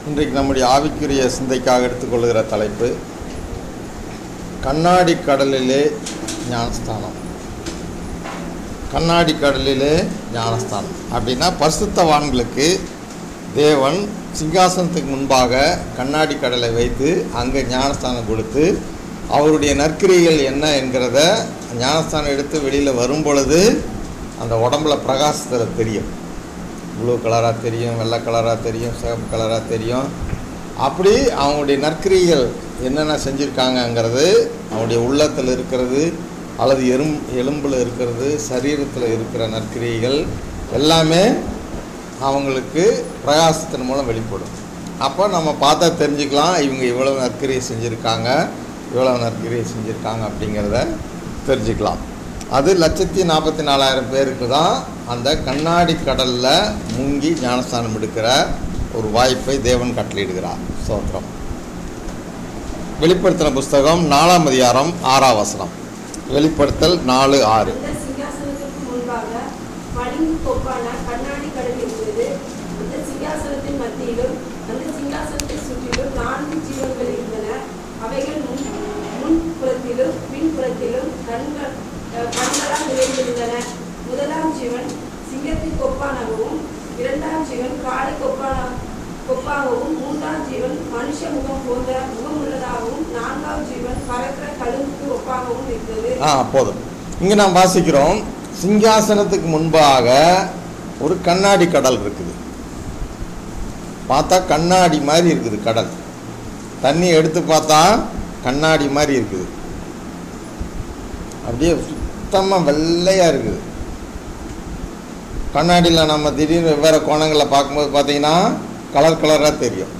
இன்றைக்கு நம்முடைய ஆவிக்குரிய சிந்தைக்காக எடுத்துக்கொள்கிற தலைப்பு கண்ணாடி கடலிலே ஞானஸ்தானம் கண்ணாடி கடலிலே ஞானஸ்தானம் அப்படின்னா பரிசுத்தவான்களுக்கு தேவன் சிங்காசனத்துக்கு முன்பாக கண்ணாடி கடலை வைத்து அங்கே ஞானஸ்தானம் கொடுத்து அவருடைய நற்கிரிகள் என்ன என்கிறத ஞானஸ்தானம் எடுத்து வெளியில் வரும் பொழுது அந்த உடம்புல பிரகாசத்தில் தெரியும் ப்ளூ கலராக தெரியும் வெள்ளை கலராக தெரியும் சிவப்பு கலராக தெரியும் அப்படி அவங்களுடைய நற்கிரிகள் என்னென்ன செஞ்சுருக்காங்கங்கிறது அவங்களுடைய உள்ளத்தில் இருக்கிறது அல்லது எறும் எலும்பில் இருக்கிறது சரீரத்தில் இருக்கிற நற்கிரிகள் எல்லாமே அவங்களுக்கு பிரகாசத்தின் மூலம் வெளிப்படும் அப்போ நம்ம பார்த்தா தெரிஞ்சுக்கலாம் இவங்க இவ்வளவு நற்கிரியை செஞ்சுருக்காங்க இவ்வளவு நற்கிரியை செஞ்சுருக்காங்க அப்படிங்கிறத தெரிஞ்சுக்கலாம் அது லட்சத்தி நாற்பத்தி நாலாயிரம் பேருக்கு தான் அந்த கண்ணாடி கடலில் முங்கி ஞானஸ்தானம் எடுக்கிற ஒரு வாய்ப்பை தேவன் கட்டளையிடுகிறார் சோத்திரம் வெளிப்படுத்தின புஸ்தகம் நாலாம் அதிகாரம் ஆறாம் வசனம் வெளிப்படுத்தல் நாலு ஆறு அந்த சிங்காசனத்திற்கு முன்பாக பளிங்கு கொப்பான கண்ணாடி கடல் இருந்தது அந்த சிங்காசனத்தின் மத்தியிலும் அந்த சிங்காசனத்தை சுற்றிலும் நான்கு ஜீவன்கள் இருந்தன அவைகள் முன் முன்புறத்திலும் பின்புறத்திலும் கண்கள் அஹ், கண்களால் நிறைந்திருந்தன முதலாம் ஜீவன் சிங்கத்தின் கொப்பானாகவும் இரண்டாம் ஜீவன் காளை கொப்பான கொப்பாகவும் மூன்றாம் ஜீவன் மனுஷ முகம் போன்ற முகமுள்ளதாகவும் நான்காம் ஜீவன் பறக்கிற கழுகுக்கு ஒப்பாகவும் இருந்தது ஆ போதும் இங்கே நாம் வாசிக்கிறோம் சிங்காசனத்துக்கு முன்பாக ஒரு கண்ணாடி கடல் இருக்குது பார்த்தா கண்ணாடி மாதிரி இருக்குது கடல் தண்ணி எடுத்து பார்த்தா கண்ணாடி மாதிரி இருக்குது அப்படியே சுத்தமாக வெள்ளையாக இருக்குது கண்ணாடியில் நம்ம திடீர்னு வெவ்வேறு கோணங்களில் பார்க்கும்போது பார்த்தீங்கன்னா கலர் கலராக தெரியும்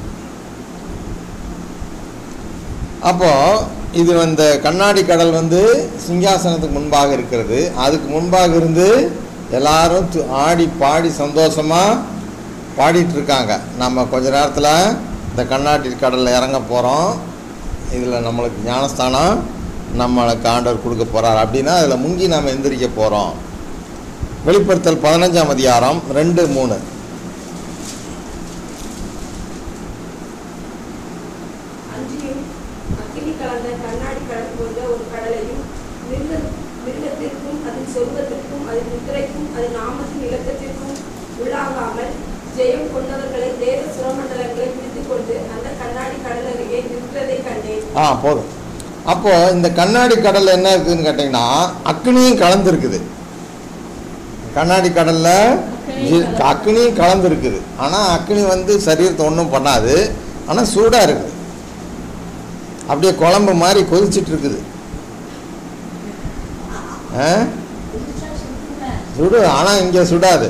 அப்போது இது இந்த கண்ணாடி கடல் வந்து சிங்காசனத்துக்கு முன்பாக இருக்கிறது அதுக்கு முன்பாக இருந்து எல்லாரும் து- ஆடி பாடி சந்தோஷமாக பாடிட்டு இருக்காங்க நம்ம கொஞ்ச நேரத்தில் இந்த கண்ணாடி கடலில் இறங்க போகிறோம் இதில் நம்மளுக்கு ஞானஸ்தானம் நம்மளுக்கு ஆண்டவர் கொடுக்க போகிறார் அப்படின்னா அதில் முங்கி நாம் எந்திரிக்க போகிறோம் வெளிப்படுத்தல் பதினஞ்சாம் அதிகாரம் ரெண்டு மூணு அன்றியும் அக்கினி கலந்த கண்ணாடி கடல் போன்ற ஒரு கடலையும் மிருக மிருகத்திற்கும் அதன் சொர்க்கத்திற்கும் அதன் முத்திரைக்கும் அதன் நாமத்தின் இலக்கத்திற்கும் உள்ளாகாமல் ஜெயம் கொண்டவர்களை தேவ சுரமண்டலங்களை பிடித்துக் கொண்டு அந்த கண்ணாடி கடல் அருகே நிற்கிறதை கண்டேன் ஆ போதும் அப்போ இந்த கண்ணாடி கடல் என்ன இருக்குதுன்னு கேட்டிங்கன்னா அக்னியும் கலந்துருக்குது கண்ணாடி கடல்ல ஜி- அக்னியும் கலந்துருக்குது ஆனால் அக்னி வந்து சரீரத்தை ஒன்றும் பண்ணாது ஆனால் சூடாக இருக்குது அப்படியே குழம்பு மாதிரி கொதிச்சிட்டு இருக்குது ஆ சுடு ஆனால் இங்கே சுடாது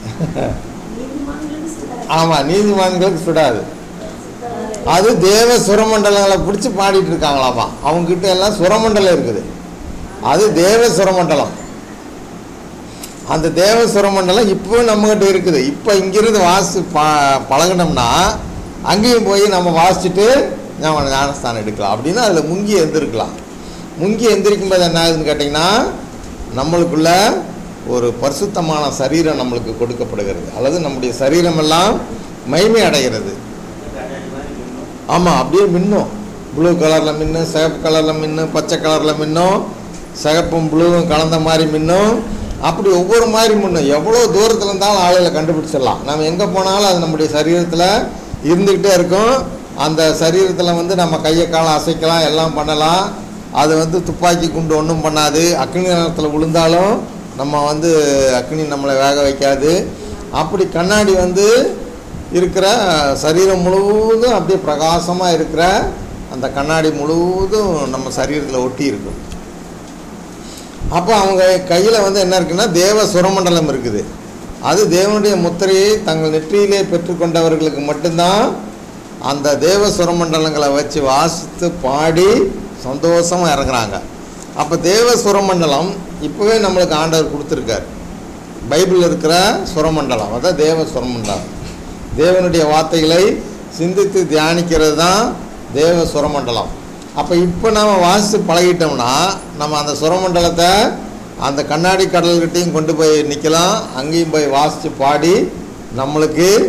ஆமாம் நீதிமான்களுக்கு சுடாது அது தேவ சுரமண்டலங்களை பிடிச்சி பாடிட்டு இருக்காங்களாமா அவங்ககிட்ட எல்லாம் சுரமண்டலம் இருக்குது அது தேவ சுரமண்டலம் அந்த தேவ சுரமண்டலம் இப்போவும் நம்மகிட்ட இருக்குது இப்போ இங்கிருந்து வாசி ப பழகினோம்னா அங்கேயும் போய் நம்ம வாசிச்சுட்டு நம்ம ஞானஸ்தானம் எடுக்கலாம் அப்படின்னா அதில் முங்கி எந்திருக்கலாம் முங்கி எந்திரிக்கும் போது என்ன ஆகுதுன்னு கேட்டிங்கன்னா நம்மளுக்குள்ள ஒரு பரிசுத்தமான சரீரம் நம்மளுக்கு கொடுக்கப்படுகிறது அல்லது நம்முடைய சரீரமெல்லாம் மைமை அடைகிறது ஆமாம் அப்படியே மின்னும் ப்ளூ கலரில் மின்னும் சிகப்பு கலரில் மின்னும் பச்சை கலரில் மின்னும் சிகப்பும் ப்ளூவும் கலந்த மாதிரி மின்னும் அப்படி ஒவ்வொரு மாதிரி மின்னும் எவ்வளோ தூரத்தில் இருந்தாலும் ஆளுகளை கண்டுபிடிச்சிடலாம் நம்ம எங்கே போனாலும் அது நம்முடைய சரீரத்தில் இருந்துக்கிட்டே இருக்கும் அந்த சரீரத்தில் வந்து நம்ம கையை காலை அசைக்கலாம் எல்லாம் பண்ணலாம் அது வந்து துப்பாக்கி குண்டு ஒன்றும் பண்ணாது அக்னி நேரத்தில் விழுந்தாலும் நம்ம வந்து அக்னி நம்மளை வேக வைக்காது அப்படி கண்ணாடி வந்து இருக்கிற சரீரம் முழுவதும் அப்படியே பிரகாசமாக இருக்கிற அந்த கண்ணாடி முழுவதும் நம்ம சரீரத்தில் ஒட்டி இருக்கும் அப்போ அவங்க கையில் வந்து என்ன இருக்குன்னா தேவ சுரமண்டலம் இருக்குது அது தேவனுடைய முத்திரையை தங்கள் நெற்றியிலே பெற்றுக்கொண்டவர்களுக்கு மட்டும்தான் அந்த தேவ சுரமண்டலங்களை வச்சு வாசித்து பாடி சந்தோஷமாக இறங்குறாங்க அப்போ தேவ சுரமண்டலம் இப்போவே நம்மளுக்கு ஆண்டவர் கொடுத்துருக்கார் பைபிளில் இருக்கிற சுரமண்டலம் அதான் தேவ சுரமண்டலம் தேவனுடைய வார்த்தைகளை சிந்தித்து தியானிக்கிறது தான் தேவ சுரமண்டலம் அப்போ இப்போ நம்ம வாசித்து பழகிட்டோம்னா நம்ம அந்த சுரமண்டலத்தை அந்த கண்ணாடி கடல்கிட்டையும் கொண்டு போய் நிற்கலாம் அங்கேயும் போய் வாசித்து பாடி நம்மளுக்கு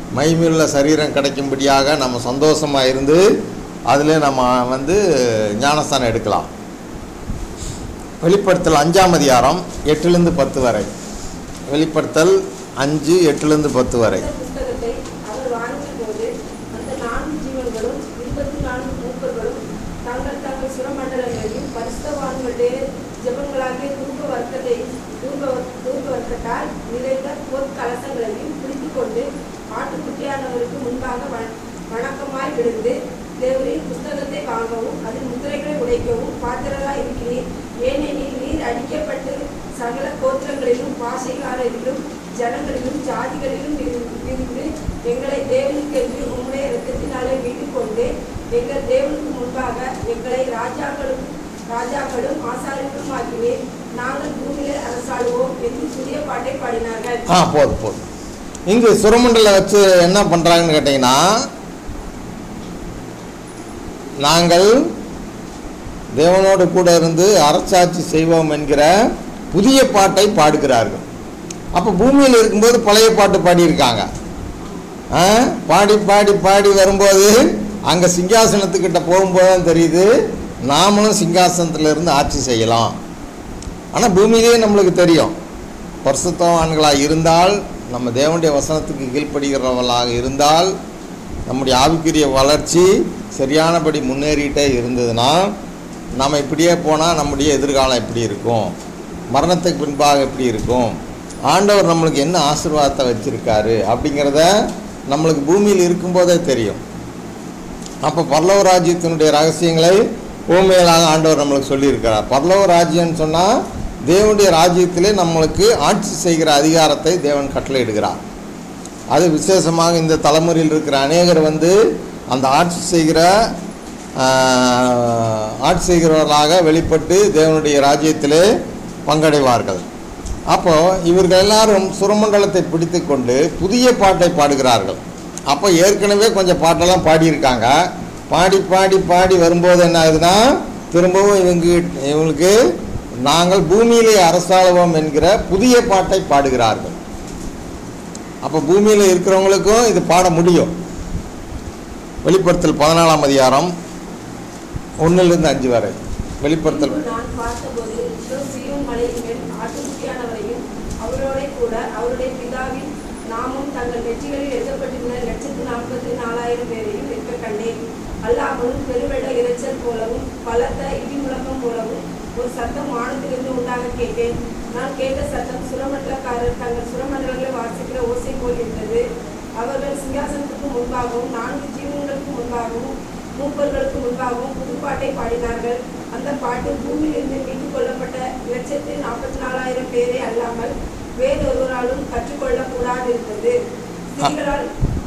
மைமையுள்ள சரீரம் கிடைக்கும்படியாக நம்ம சந்தோஷமாக இருந்து அதில் நம்ம வந்து ஞானஸ்தானம் எடுக்கலாம் வெளிப்படுத்தல் அஞ்சாம் அதிகாரம் எட்டுலேருந்து பத்து வரை வெளிப்படுத்தல் அஞ்சு எட்டுலேருந்து பத்து வரை இந்த புத்தகத்தை அவர் வாங்கிய போது அந்த நான்கு ஜீவன்களும் இருபத்தி நான்கு மூப்பர்களும் தங்கள் தங்கள் சுரமண்டலங்களையும் பரிசுத்தவான்களுடைய ஜெபங்களாகிய தூக்க வர்க்கத்தையும் தூக்க தூக்க வர்க்கத்தால் நிறைந்த பொற்கலசங்களையும் பிடித்துக் கொண்டு ஆட்டுக்குட்டியானவருக்கு முன்பாக வண- வணக்கமாய் விழுந்து தேவரின் புஸ்தகத்தை வாங்கவும் அதன் முத்திரைகளை உடைக்கவும் பாத்திரராய் இருக்கிறீர் ஏனெனில் நீர் அடிக்கப்பட்டு சகல கோத்திரங்களிலும் பாஷைகாரரிலும் ஜனங்களிலும் ஜாதிகளிலும் இரு- இருந்து எங்களை தேவனுக்கென்று உம்முடைய இரத்தத்தினாலே மீட்டுக் கொண்டு எங்கள் தேவனுக்கு முன்பாக எங்களை ராஜாக்களும் ராஜாக்களும் ஆசாரியர்களும் ஆக்கினீர் நாங்கள் பூமியிலே அரசாளுவோம் என்று புதிய பாட்டை பாடினார்கள் ஆ போதும் போதும் இங்கு சுரமண்டல வச்சு என்ன பண்ணுறாங்கன்னு கேட்டிங்கன்னா நாங்கள் தேவனோடு கூட இருந்து அரசாட்சி செய்வோம் என்கிற புதிய பாட்டை பாடுகிறார்கள் அப்போ பூமியில் இருக்கும்போது பழைய பாட்டு பாடியிருக்காங்க ஆ பாடி பாடி பாடி வரும்போது அங்கே சிங்காசனத்துக்கிட்ட போகும்போது தான் தெரியுது நாமளும் சிங்காசனத்துல இருந்து ஆட்சி செய்யலாம் ஆனால் பூமியிலேயே நம்மளுக்கு தெரியும் பரிசுத்தவான்களாக இருந்தால் நம்ம தேவனுடைய வசனத்துக்கு கீழ்ப்படுகிறவர்களாக இருந்தால் நம்முடைய ஆவிக்குரிய வளர்ச்சி சரியானபடி முன்னேறிட்டே இருந்ததுன்னா நம்ம இப்படியே போனால் நம்முடைய எதிர்காலம் எப்படி இருக்கும் மரணத்துக்கு பின்பாக எப்படி இருக்கும் ஆண்டவர் நம்மளுக்கு என்ன ஆசீர்வாதத்தை வச்சுருக்காரு அப்படிங்கிறத நம்மளுக்கு பூமியில் இருக்கும்போதே தெரியும் அப்போ பல்லவ ராஜ்யத்தினுடைய ரகசியங்களை ஊமையிலாக ஆண்டவர் நம்மளுக்கு சொல்லியிருக்கிறார் பல்லவ ராஜ்யம்னு சொன்னால் தேவனுடைய ராஜ்யத்திலே நம்மளுக்கு ஆட்சி செய்கிற அதிகாரத்தை தேவன் கட்டளையிடுகிறார் அது விசேஷமாக இந்த தலைமுறையில் இருக்கிற அநேகர் வந்து அந்த ஆட்சி செய்கிற ஆஹ், ஆட்சி செய்கிறவர்களாக வெளிப்பட்டு தேவனுடைய ராஜ்யத்திலே பங்கடைவார்கள் அப்போ இவர்கள் எல்லாரும் சுரமண்டலத்தை பிடித்து கொண்டு புதிய பாட்டை பாடுகிறார்கள் அப்போ ஏற்கனவே கொஞ்சம் பாட்டெல்லாம் பாடியிருக்காங்க பாடி பாடி பாடி வரும்போது என்ன ஆகுதுன்னா திரும்பவும் இவங்க இவங்களுக்கு நாங்கள் பூமியிலே அரசாளுவோம் என்கிற புதிய பாட்டை பாடுகிறார்கள் அப்போ பூமியில் இருக்கிறவங்களுக்கும் இது பாட முடியும் வெளிப்படுத்தல் பதினாலாம் அதிகாரம் ஒன்றிலிருந்து அஞ்சு வரை வெளிப்படுத்தல் பின்பு நான் பார்த்தபோது இதோ சீயோன் மலையின் மேல் ஆட்டுக்குட்டியானவரையும் அவரோட கூட அவருடைய பிதாவின் நாமும் தங்கள் வெற்றிகளில் எழுதப்பட்டிருந்த லட்சத்து நாற்பத்தி நாலாயிரம் பேரையும் நிற்க கண்டேன் அல்லாமலும் பெருவெள்ள இரைச்சல் போலவும் பலத்த இடி முழக்கம் போலவும் ஒரு சத்தம் வானத்திலிருந்து உண்டாக கேட்டேன் நான் கேட்ட சத்தம் சுரமண்டலக்காரர் தங்கள் சுரமண்டலங்களை வாசிக்கிற ஓசை போல் இருந்தது அவர்கள் சிங்காசனத்துக்கு முன்பாகவும் நான்கு ஜீவன்களுக்கு முன்பாகவும் மூப்பர்களுக்கு முன்பாகவும் புதுப்பாட்டை பாடினார்கள் அந்த பாட்டு பூமியிலிருந்து மீட்டுக் கொள்ளப்பட்ட லட்சத்து நாற்பத்தி நாலாயிரம் பேரை அல்லாமல் வேறொருவராலும் கற்றுக்கொள்ளக்கூடாது இருந்தது ஸ்திரீகளால்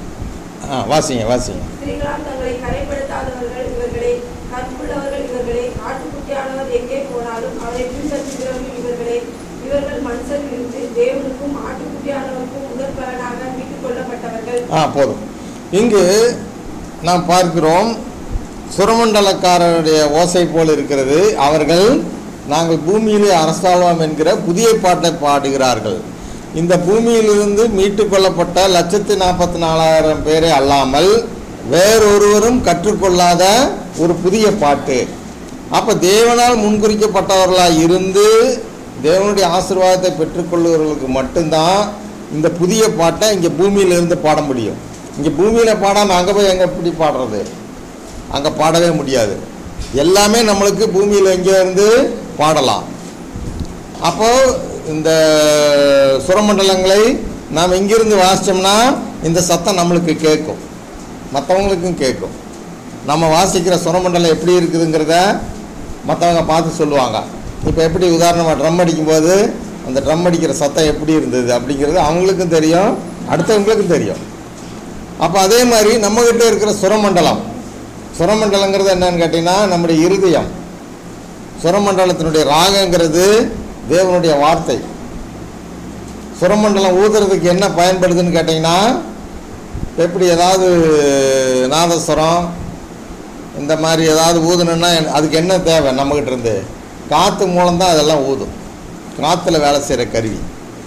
ஆ வாசிங்க வாசிங்க ஸ்திரீகளால் தங்களை கரைப்படுத்தாதவர்கள் இவர்களே கற்புள்ளவர்கள் இவர்களே ஆட்டுக்குட்டியானவர் எங்கே போனாலும் அவரை பின்பற்றுகிறவர்கள் இவர்களே இவர்கள் மனுஷரில் இருந்து தேவனுக்கும் ஆட்டுக்குட்டியானவருக்கும் முதற் பலனாக மீட்டுக் கொள்ளப்பட்டவர்கள் ஆ போதும் இங்கு நாம் பார்க்கிறோம் சுரமண்டலக்காரருடைய ஓசை போல் இருக்கிறது அவர்கள் நாங்கள் பூமியிலே அரசாள்வோம் என்கிற புதிய பாட்டை பாடுகிறார்கள் இந்த பூமியிலிருந்து மீட்டு கொள்ளப்பட்ட லட்சத்தி நாற்பத்தி நாலாயிரம் பேரை அல்லாமல் வேறொருவரும் கற்றுக்கொள்ளாத ஒரு புதிய பாட்டு அப்போ தேவனால் முன்குறிக்கப்பட்டவர்களாக இருந்து தேவனுடைய ஆசீர்வாதத்தை பெற்றுக்கொள்ளுகிறவர்களுக்கு மட்டும்தான் இந்த புதிய பாட்டை இங்கே பூமியிலிருந்து பாட முடியும் இங்கே பூமியில் பாடாமல் அங்கே போய் எங்கே எப்படி பாடுறது அங்கே பாடவே முடியாது எல்லாமே நம்மளுக்கு பூமியில் எங்கே இருந்து பாடலாம் அப்போ இந்த சுரமண்டலங்களை நாம் இங்கிருந்து வாசித்தோம்னா இந்த சத்தம் நம்மளுக்கு கேட்கும் மற்றவங்களுக்கும் கேட்கும் நம்ம வாசிக்கிற சுரமண்டலம் எப்படி இருக்குதுங்கிறத மற்றவங்க பார்த்து சொல்லுவாங்க இப்போ எப்படி உதாரணமாக ட்ரம் அடிக்கும்போது அந்த ட்ரம் அடிக்கிற சத்தம் எப்படி இருந்தது அப்படிங்கிறது அவங்களுக்கும் தெரியும் அடுத்தவங்களுக்கும் தெரியும் அப்போ அதே மாதிரி நம்மக்கிட்ட இருக்கிற சுரமண்டலம் சுரமண்டலங்கிறது என்னன்னு கேட்டிங்கன்னா நம்முடைய இருதயம் சுரமண்டலத்தினுடைய ராகங்கிறது தேவனுடைய வார்த்தை சுரமண்டலம் ஊதுறதுக்கு என்ன பயன்படுதுன்னு கேட்டிங்கன்னா எப்படி ஏதாவது நாதஸ்வரம் இந்த மாதிரி ஏதாவது ஊதுணுன்னா அதுக்கு என்ன தேவை நம்மக்கிட்ட இருந்து காற்று மூலம்தான் அதெல்லாம் ஊதும் காற்றுல வேலை செய்கிற கருவி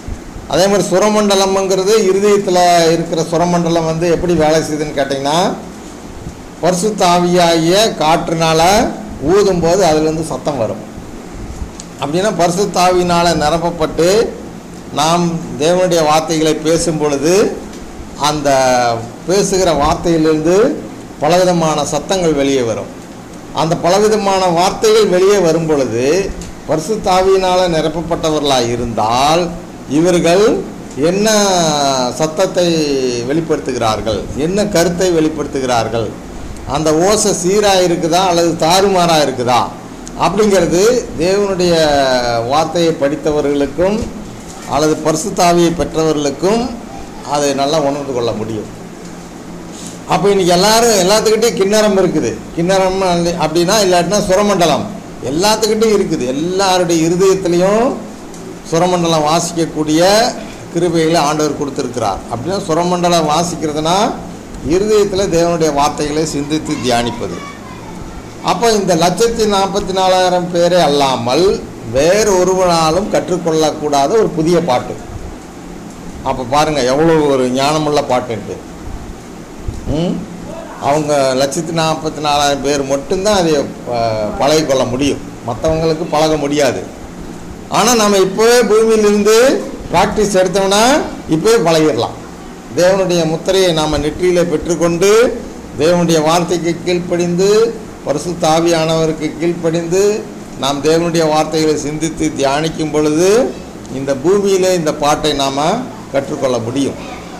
அதே மாதிரி சுரமண்டலம்ங்கிறது இருதயத்தில் இருக்கிற சுரமண்டலம் வந்து எப்படி வேலை செய்யுதுன்னு கேட்டிங்கன்னா பரிசுத்த ஆவியாகிய காற்றுனால ஊதும்போது அதுலேருந்து சத்தம் வரும் அப்படின்னா பரிசுத்த ஆவியினால் நிரப்பப்பட்டு நாம் தேவனுடைய வார்த்தைகளை பேசும் பொழுது அந்த பேசுகிற வார்த்தையிலிருந்து பலவிதமான சத்தங்கள் வெளியே வரும் அந்த பலவிதமான வார்த்தைகள் வெளியே வரும் பொழுது பரிசுத்தாவியினால் நிரப்பப்பட்டவர்களாக இருந்தால் இவர்கள் என்ன சத்தத்தை வெளிப்படுத்துகிறார்கள் என்ன கருத்தை வெளிப்படுத்துகிறார்கள் அந்த ஓசை சீராக இருக்குதா அல்லது தாறுமாறாக இருக்குதா அப்படிங்கிறது தேவனுடைய வார்த்தையை படித்தவர்களுக்கும் அல்லது பரிசுத்தாவியை பெற்றவர்களுக்கும் அதை நல்லா உணர்ந்து கொள்ள முடியும் அப்போ இன்னைக்கு எல்லாரும் எல்லாத்துக்கிட்டையும் கிண்ணறம் இருக்குது கிண்ணறம் அல்ல- அப்படின்னா இல்லாட்டினா சுரமண்டலம் எல்லாத்துக்கிட்டையும் இருக்குது எல்லாருடைய இருதயத்துலேயும் சுரமண்டலம் வாசிக்கக்கூடிய கிருபைகளை ஆண்டவர் கொடுத்துருக்கிறார் அப்படின்னா சுரமண்டலம் வாசிக்கிறதுனா இருதயத்தில் தேவனுடைய வார்த்தைகளை சிந்தித்து தியானிப்பது அப்போ இந்த லட்சத்தி நாற்பத்தி நாலாயிரம் பேரே அல்லாமல் வேறு ஒருவனாலும் கற்றுக்கொள்ளக்கூடாத ஒரு புதிய பாட்டு அப்போ பாருங்கள் எவ்வளோ ஒரு ஞானமுள்ள பாட்டுன்ட்டு ம் அவங்க லட்சத்தி நாற்பத்தி நாலாயிரம் பேர் மட்டும்தான் அதை அஹ், பழகிக்கொள்ள முடியும் மற்றவங்களுக்கு பழக முடியாது ஆனால் நம்ம இப்போவே பூமியிலிருந்து ப்ராக்டிஸ் எடுத்தோம்னா இப்போவே பழகிடலாம் தேவனுடைய முத்திரையை நாம் நெற்றியில் பெற்றுக்கொண்டு தேவனுடைய வார்த்தைக்கு கீழ்ப்படிந்து பரிசுத்த ஆவியானவருக்கு கீழ்ப்படிந்து நாம் தேவனுடைய வார்த்தைகளை சிந்தித்து தியானிக்கும் பொழுது இந்த பூமியிலே இந்த பாட்டை நாம் கற்றுக்கொள்ள முடியும்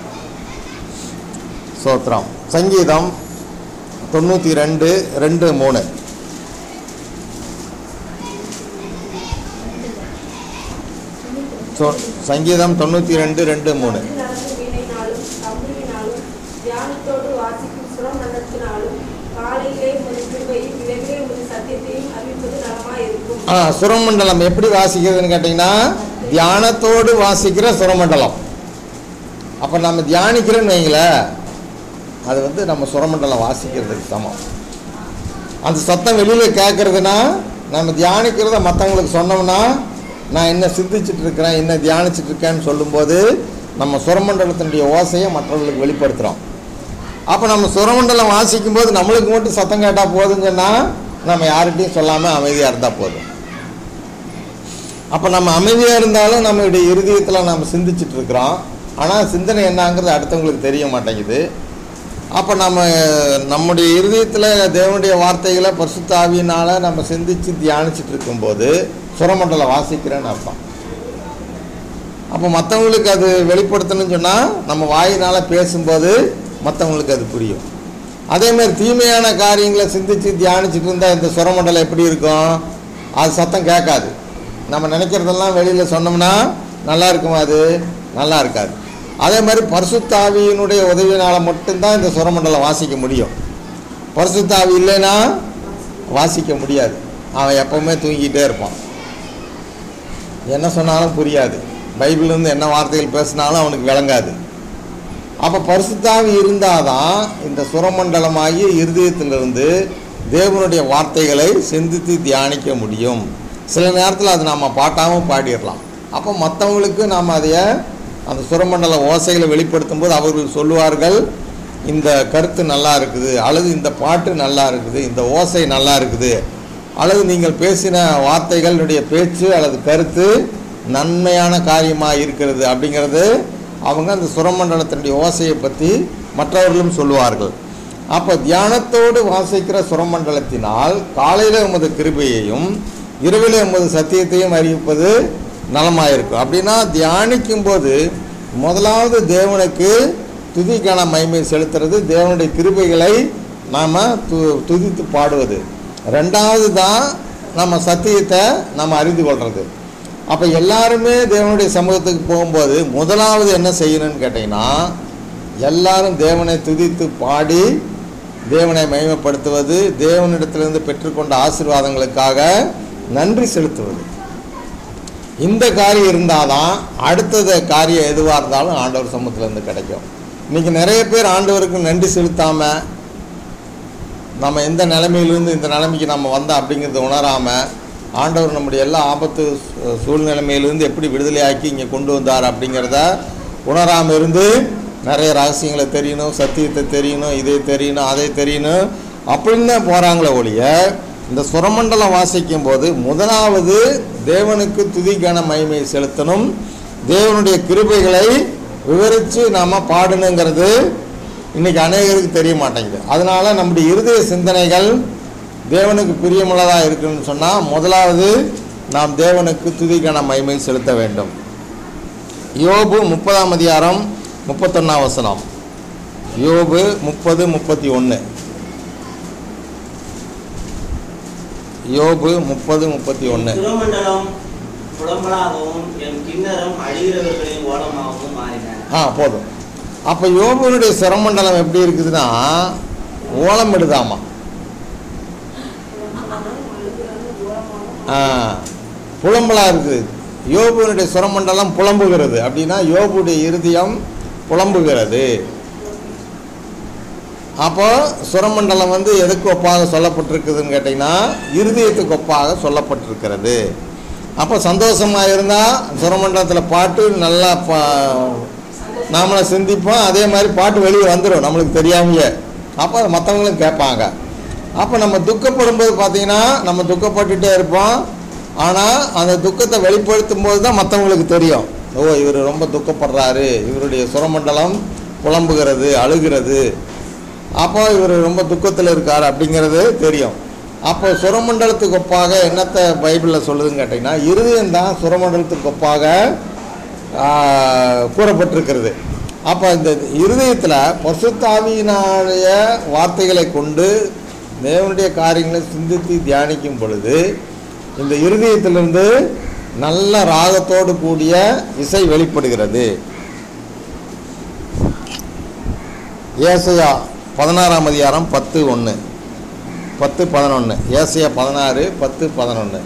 சோத்ரம் சங்கீதம் தொண்ணூற்றி ரெண்டு ரெண்டு மூணு சொ சங்கீதம் தொண்ணூற்றி ரெண்டு ரெண்டு மூணு அதில் நடந்த வீணையினாலும் தம்புரியினாலும் தியானத்தோடு வாசிக்கும் சுரமண்டலத்தினாலும் காலையிலே உமது கிருபையும் இரவிலே உமது சத்தியத்தையும் அறிவிப்பது நலமாயிருக்கும் ஆ சுரமண்டலம் எப்படி வாசிக்கிறதுன்னு கேட்டிங்கன்னா தியானத்தோடு வாசிக்கிற சுரமண்டலம் அப்போ நம்ம தியானிக்கிறோன்னு வைங்களேன் அது வந்து நம்ம சுரமண்டலம் வாசிக்கிறதுக்கு சமம் அந்த சத்தம் வெளியில் கேட்குறதுனா நம்ம தியானிக்கிறத மற்றவங்களுக்கு சொன்னோம்னா நான் என்ன சிந்திச்சிட்டு இருக்கிறேன் என்ன தியானிச்சிட்டு இருக்கேன்னு சொல்லும்போது நம்ம சுரமண்டலத்தினுடைய ஓசையை மற்றவர்களுக்கு வெளிப்படுத்துகிறோம் அப்போ நம்ம சுரமண்டலம் வாசிக்கும்போது நம்மளுக்கு மட்டும் சத்தம் கேட்டால் போதுன்னு சொன்னால் நம்ம யார்கிட்டையும் சொல்லாமல் அமைதியாக இருந்தால் போதும் அப்போ நம்ம அமைதியாக இருந்தாலும் நம்மளுடைய இருதயத்தில் நம்ம சிந்திச்சிட்டு இருக்கிறோம் ஆனால் சிந்தனை என்னங்கிறது அடுத்தவங்களுக்கு தெரிய மாட்டேங்குது அப்போ நம்ம நம்முடைய இருதயத்தில் தேவனுடைய வார்த்தைகளை பரிசுத்த ஆவியினால் நம்ம சிந்தித்து தியானிச்சிட்டு இருக்கும்போது சுரமண்டலம் வாசிக்கிறேன்னு அர்த்தம் அப்போ மற்றவங்களுக்கு அது வெளிப்படுத்தணும்னு சொன்னால் நம்ம வாயினால் பேசும்போது மற்றவங்களுக்கு அது புரியும் அதே மாதிரி தீமையான காரியங்களை சிந்தித்து தியானிச்சுட்டு இருந்தால் இந்த சுரமண்டலம் எப்படி இருக்கும் அது சத்தம் கேட்காது நம்ம நினைக்கிறதெல்லாம் வெளியில் சொன்னோம்னா நல்லா இருக்குமா அது நல்லா இருக்காது அதே மாதிரி பரிசுத்தாவியினுடைய உதவியினால் மட்டும்தான் இந்த சுரமண்டலம் வாசிக்க முடியும் பரிசுத்தாவி இல்லைன்னா வாசிக்க முடியாது அவன் எப்பவுமே தூங்கிட்டே இருப்பான் என்ன சொன்னாலும் புரியாது பைபிள்லேருந்து என்ன வார்த்தைகள் பேசினாலும் அவனுக்கு விளங்காது அப்போ பரிசுத்தாவி இருந்தால் தான் இந்த சுரமண்டலமாகிய இருதயத்திலிருந்து தேவனுடைய வார்த்தைகளை சிந்தித்து தியானிக்க முடியும் சில நேரத்தில் அது நாம் பாட்டாகவும் பாடிடலாம் அப்போ மற்றவங்களுக்கு நாம் அதைய அந்த சுரமண்டல ஓசைகளை வெளிப்படுத்தும் போது அவர்கள் சொல்லுவார்கள் இந்த கருத்து நல்லா இருக்குது அல்லது இந்த பாட்டு நல்லா இருக்குது இந்த ஓசை நல்லா இருக்குது அல்லது நீங்கள் பேசின வார்த்தைகளுடைய பேச்சு அல்லது கருத்து நன்மையான காரியமாக இருக்கிறது அப்படிங்கிறது அவங்க அந்த சுரமண்டலத்தினுடைய ஓசையை பற்றி மற்றவர்களும் சொல்லுவார்கள் அப்போ தியானத்தோடு வாசிக்கிற சுரமண்டலத்தினால் காலையில் உமது கிருபையையும் இரவில் உமது சத்தியத்தையும் அறிவிப்பது நலமாயிருக்கும் அப்படின்னா தியானிக்கும் போது முதலாவது தேவனுக்கு துதிக்கான மகிமை செலுத்துறது தேவனுடைய கிருபைகளை நாம் து துதித்து பாடுவது ரெண்டாவது தான் நம்ம சத்தியத்தை நம்ம அறிந்து கொள்வது அப்போ எல்லாருமே தேவனுடைய சமூகத்துக்கு போகும்போது முதலாவது என்ன செய்யணும்னு கேட்டிங்கன்னா எல்லாரும் தேவனை துதித்து பாடி தேவனை மகிமைப்படுத்துவது தேவனிடத்திலிருந்து பெற்றுக்கொண்ட ஆசீர்வாதங்களுக்காக நன்றி செலுத்துவது இந்த காரியம் இருந்தால் தான் அடுத்தது காரியம் எதுவாக இருந்தாலும் ஆண்டவர் சமூகத்திலேருந்து கிடைக்கும் இன்றைக்கி நிறைய பேர் ஆண்டவருக்கு நன்றி செலுத்தாமல் நம்ம எந்த நிலைமையிலிருந்து இந்த நிலைமைக்கு நம்ம வந்தோம் அப்படிங்கிறத உணராமல் ஆண்டவர் நம்முடைய எல்லா ஆபத்து சூ- சூழ்நிலைமையிலிருந்து எப்படி விடுதலையாக்கி இங்கே கொண்டு வந்தார் அப்படிங்கிறத உணராமல் இருந்து நிறைய ரகசியங்களை தெரியணும் சத்தியத்தை தெரியணும் இதை தெரியணும் அதை தெரியணும் அப்படின்னு தான் போகிறாங்களே ஒழிய இந்த சுரமண்டலம் வாசிக்கும் போது முதலாவது தேவனுக்கு துதிக்கான மகிமை செலுத்தணும் தேவனுடைய கிருபைகளை விவரித்து நாம் பாடணுங்கிறது இன்னைக்கு அநேகருக்கு தெரிய மாட்டேங்குது அதனால நம்முடைய இருதய சிந்தனைகள் தேவனுக்கு பிரியமுள்ளதாக இருக்குன்னு சொன்னால் முதலாவது நாம் தேவனுக்கு துதிக்கான மகிமை செலுத்த வேண்டும் யோபு முப்பதாம் அதிகாரம் முப்பத்தொன்னாம் வசனம் யோபு முப்பது முப்பத்தி ஒன்று யோபு முப்பது முப்பத்தி ஒன்று சுரமண்டலம் புலம்பலாகவும் என் கிண்ணறம் அழிகிறவர்களின் ஓலமாகவும் மாறின ஆ போதும் அப்போ யோபுனுடைய சிரமண்டலம் எப்படி இருக்குதுன்னா ஓலமிடுதாமா ஆ புலம்பலாக இருக்குது யோபுனுடைய சுரமண்டலம் புலம்புகிறது அப்படின்னா யோபுடைய இருதயம் புலம்புகிறது அப்போ சுரமண்டலம் வந்து எதுக்கு ஒப்பாக சொல்லப்பட்டிருக்குதுன்னு கேட்டிங்கன்னா இருதயத்துக்கு ஒப்பாக சொல்லப்பட்டிருக்கிறது அப்போ சந்தோஷமாக இருந்தால் சுரமண்டலத்தில் பாட்டு நல்லா பா நாமளை சிந்திப்போம் அதே மாதிரி பாட்டு வெளியே வந்துடும் நம்மளுக்கு தெரியாமையே அப்போ அதை மற்றவங்களும் கேட்பாங்க அப்போ நம்ம துக்கப்படும்போது பார்த்தீங்கன்னா நம்ம துக்கப்பட்டுட்டே இருப்போம் ஆனால் அந்த துக்கத்தை வெளிப்படுத்தும் போது தான் மற்றவங்களுக்கு தெரியும் ஓ இவர் ரொம்ப துக்கப்படுறாரு இவருடைய சுரமண்டலம் புலம்புகிறது அழுகிறது அப்போ இவர் ரொம்ப துக்கத்தில் இருக்கார் அப்படிங்கிறது தெரியும் அப்போ சுரமண்டலத்துக்கு ஒப்பாக என்னத்தை பைபிளில் சொல்லுதுன்னு கேட்டிங்கன்னா இருதயம் தான் சுரமண்டலத்துக்கு ஒப்பாக ஆ, கூறப்பட்டிருக்கிறது அப்போ இந்த இருதயத்தில் பசுத்தாவியினுடைய வார்த்தைகளை கொண்டு தேவனுடைய காரியங்களை சிந்தித்து தியானிக்கும் பொழுது இந்த இருதயத்திலிருந்து நல்ல ராகத்தோடு கூடிய இசை வெளிப்படுகிறது ஏசையா பதினாறாம் அதிகாரம் பத்து ஒன்று பத்து பதினொன்று ஏசையா பதினாறு பத்து பதினொன்று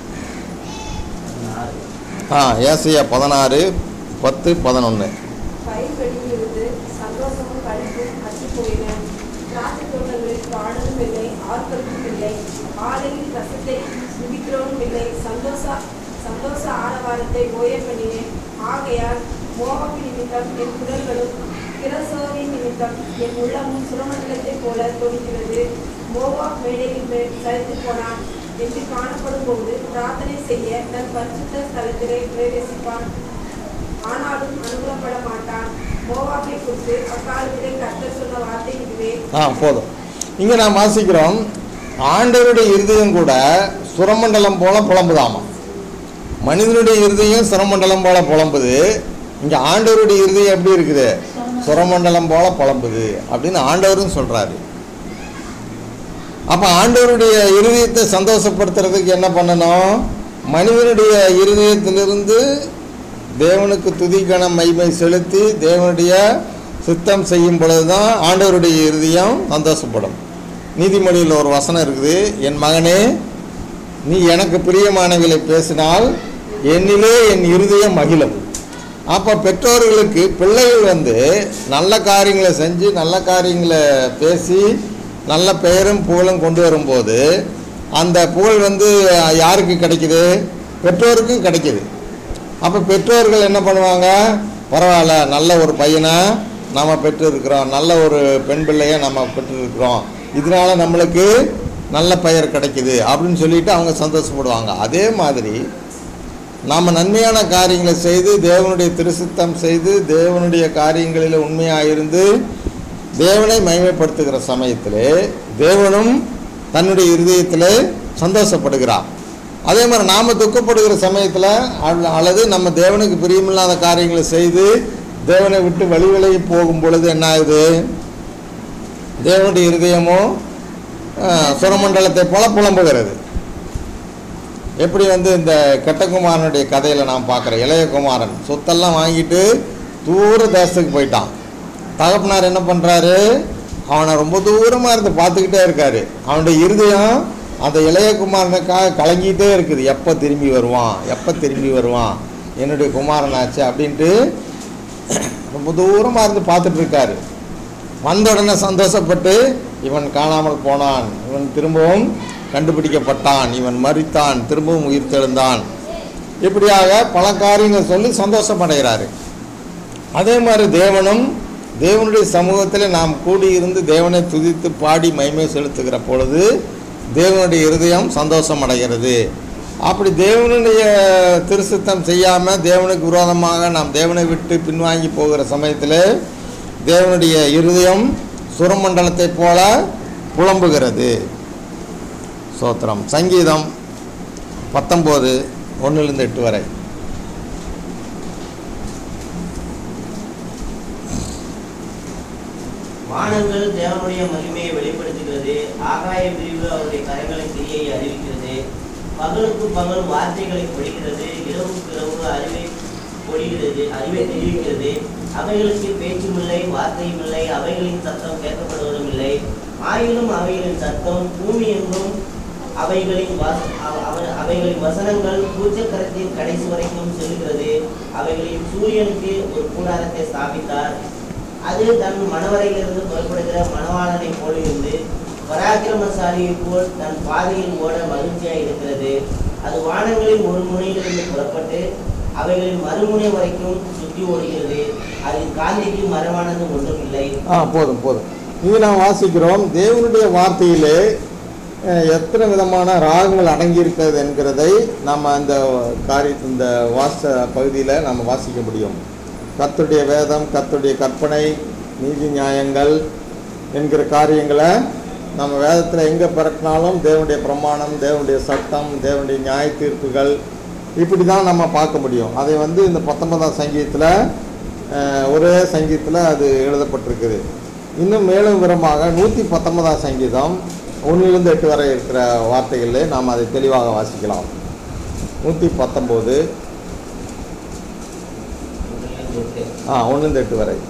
ஆ ஏசையா பதினாறு பத்து பதினொன்று பயிர் வெளியிலிருந்து சந்தோஷமும் களிப்பும் அற்றி போயின திராட்சை தோட்டங்களில் பாடலும் இல்லை ஆர்ப்பரிப்பும் இல்லை ஆலையில் ரசத்தை சுகிக்கிறவனும் இல்லை சந்தோஷ சந்தோஷ ஆரவாரத்தை ஓய பண்ணினேன் ஆகையால் மோகப்பு நிமித்தம் என் குரல்களும் கிரசோரின் நிமித்தம் என் உள்ளமும் சுரமண்டலத்தைப் போல தொடுகிறது மோவா மேடையில் மேல் சரித்து போனான் என்று காணப்படும் போது பிரார்த்தனை செய்ய தன் பரிசுத்த ஸ்தலத்திலே பிரவேசிப்பான் ஆனாலும் அனுகூலப்பட மாட்டான் மோவாபை குறித்து அக்காலத்திலே கர்த்தர் சொன்ன வார்த்தை இதுவே ஆ போதும் இங்கே நாம் வாசிக்கிறோம் ஆண்டவருடைய இருதயம் கூட சுரமண்டலம் போல புலம்புதாமா மனிதனுடைய இருதயம் சுரமண்டலம் போல புலம்புது இங்கே ஆண்டவருடைய இருதயம் எப்படி இருக்குது சுரமண்டலம் போல புலம்புது அப்படின்னு ஆண்டவரும் சொல்கிறாரு அப்போ ஆண்டவருடைய இருதயத்தை சந்தோஷப்படுத்துறதுக்கு என்ன பண்ணணும் மனிதனுடைய இருதயத்திலிருந்து தேவனுக்கு துதிக்கண மைமை செலுத்தி தேவனுடைய சுத்தம் செய்யும் பொழுது தான் ஆண்டவருடைய இருதயம் சந்தோஷப்படும் நீதிமொழியில் ஒரு வசனம் இருக்குது என் மகனே நீ எனக்கு பிரியமானவர்களை பேசினால் என்னிலே என் இருதயம் மகிழும் அப்போ பெற்றோர்களுக்கு பிள்ளைகள் வந்து நல்ல காரியங்களை செஞ்சு நல்ல காரியங்களை பேசி நல்ல பெயரும் புகழும் கொண்டு வரும்போது அந்த புகழ் வந்து யாருக்கு கிடைக்குது பெற்றோருக்கும் கிடைக்குது அப்போ பெற்றோர்கள் என்ன பண்ணுவாங்க பரவாயில்ல நல்ல ஒரு பையனை நம்ம பெற்றிருக்கிறோம் நல்ல ஒரு பெண் பிள்ளையை நம்ம பெற்றிருக்கிறோம் இதனால நம்மளுக்கு நல்ல பெயர் கிடைக்குது அப்படின்னு சொல்லிட்டு அவங்க சந்தோஷப்படுவாங்க அதே மாதிரி நாம் நன்மையான காரியங்களை செய்து தேவனுடைய திருசித்தம் செய்து தேவனுடைய காரியங்களில் உண்மையாக இருந்து தேவனை மகிமைப்படுத்துகிற சமயத்திலே தேவனும் தன்னுடைய இருதயத்திலே சந்தோஷப்படுகிறார் அதே மாதிரி நாம் துக்கப்படுகிற சமயத்தில் அல்ல- அல்லது நம்ம தேவனுக்கு பிரியமில்லாத காரியங்களை செய்து தேவனை விட்டு வழி விலகி போகும் பொழுது என்ன ஆகுது தேவனுடைய இருதயமும் ஆஹ், சுரமண்டலத்தை போல புலம்புகிறது எப்படி வந்து இந்த கெட்டகுமாரனுடைய கதையில் நான் பார்க்குறேன் இளைய குமாரன் சொத்தெல்லாம் வாங்கிட்டு தூர தேசத்துக்கு போயிட்டான் தகப்பனார் என்ன பண்ணுறாரு அவனை ரொம்ப தூரமாக இருந்து பார்த்துக்கிட்டே இருக்காரு அவனுடைய இருதயம் அந்த இளையகுமாரனுக்காக கலங்கிட்டே இருக்குது எப்போ திரும்பி வருவான் எப்போ திரும்பி வருவான் என்னுடைய குமாரனாச்சு அப்படின்ட்டு ரொம்ப தூரமாக இருந்து பார்த்துட்டு இருக்காரு வந்த உடனே சந்தோஷப்பட்டு இவன் காணாமல் போனான் இவன் திரும்பவும் கண்டுபிடிக்கப்பட்டான் இவன் மரித்தான் திரும்பவும் உயிர்த்தெழுந்தான் இப்படியாக பல காரியங்கள் சொல்லி சந்தோஷமடைகிறாரு அதே மாதிரி தேவனும் தேவனுடைய சமூகத்தில் நாம் கூடியிருந்து தேவனை துதித்து பாடி மகிமை செலுத்துகிற பொழுது தேவனுடைய இருதயம் சந்தோஷம் அடைகிறது அப்படி தேவனுடைய திருசுத்தம் செய்யாமல் தேவனுக்கு விரோதமாக நாம் தேவனை விட்டு பின்வாங்கி போகிற சமயத்தில் தேவனுடைய இருதயம் சுரமண்டலத்தைப் போல புலம்புகிறது சோத்திரம் சங்கீதம் பத்தொம்போது ஒன்றிலிருந்து எட்டு வரை வானங்கள் தேவனுடைய மகிமையை வெளிப்படுத்துகிறது ஆகாய பிரிவு அவருடைய கரங்களின் கிரியை அறிவிக்கிறது பகலுக்கு பகல் வார்த்தைகளை பொழிகிறது இரவுக்கு இரவு அறிவை பொழிகிறது அறிவை தெரிவிக்கிறது அவைகளுக்கு பேச்சும் இல்லை வார்த்தையும் இல்லை அவைகளின் சத்தம் கேட்கப்படுவதும் இல்லை ஆயினும் அவைகளின் சத்தம் பூமி எங்கும் அவைகளின் வாச- அவ- அவ- அவைகளின் வசனங்கள் பூச்சக்கரத்தின் கடைசி வரைக்கும் செல்கிறது அவைகளின் சூரியனுக்கு ஒரு கூடாரத்தை ஸ்தாபித்தார் அது தன் மணவரையிலிருந்து புறப்படுகிற மணவாளனை போல இருந்து பராக்கிரமசாலியைப் போல் தன் பாதையில் ஓட மகிழ்ச்சியாய் இருக்கிறது அது வானங்களின் ஒரு முனையிலிருந்து புறப்பட்டு அவைகளின் மறுமுனை வரைக்கும் சுற்றி ஓடுகிறது அதில் காந்திக்கு மரமானது ஒன்றும் இல்லை ஆ போதும் போதும் இது நாம் வாசிக்கிறோம் தேவனுடைய வார்த்தையிலே அஹ், எத்தனை விதமான ராகங்கள் அடங்கியிருக்கிறது என்கிறதை நம்ம அந்த காரிய இந்த வாச பகுதியில் நம்ம வாசிக்க முடியும் கர்த்தருடைய வேதம் கர்த்தருடைய கற்பனை நீதி நியாயங்கள் என்கிற காரியங்களை நம்ம வேதத்தில் எங்கே பிறக்கினாலும் தேவனுடைய பிரமாணம் தேவனுடைய சட்டம் தேவனுடைய நியாய தீர்ப்புகள் இப்படி தான் நம்ம பார்க்க முடியும் அதை வந்து இந்த பத்தொன்பதாம் சங்கீதத்தில் அஹ், ஒரே சங்கீதத்தில் அது எழுதப்பட்டிருக்குது இன்னும் மேலும் விவரமாக நூற்றி பத்தொன்பதாம் சங்கீதம் ஒன்றிலிருந்து எட்டு வரை இருக்கிற வார்த்தைகளில் நாம் அதை தெளிவாக வாசிக்கலாம் நூற்றி பத்தொம்போது ஆ ஒன்றுலேருந்து எட்டு வரை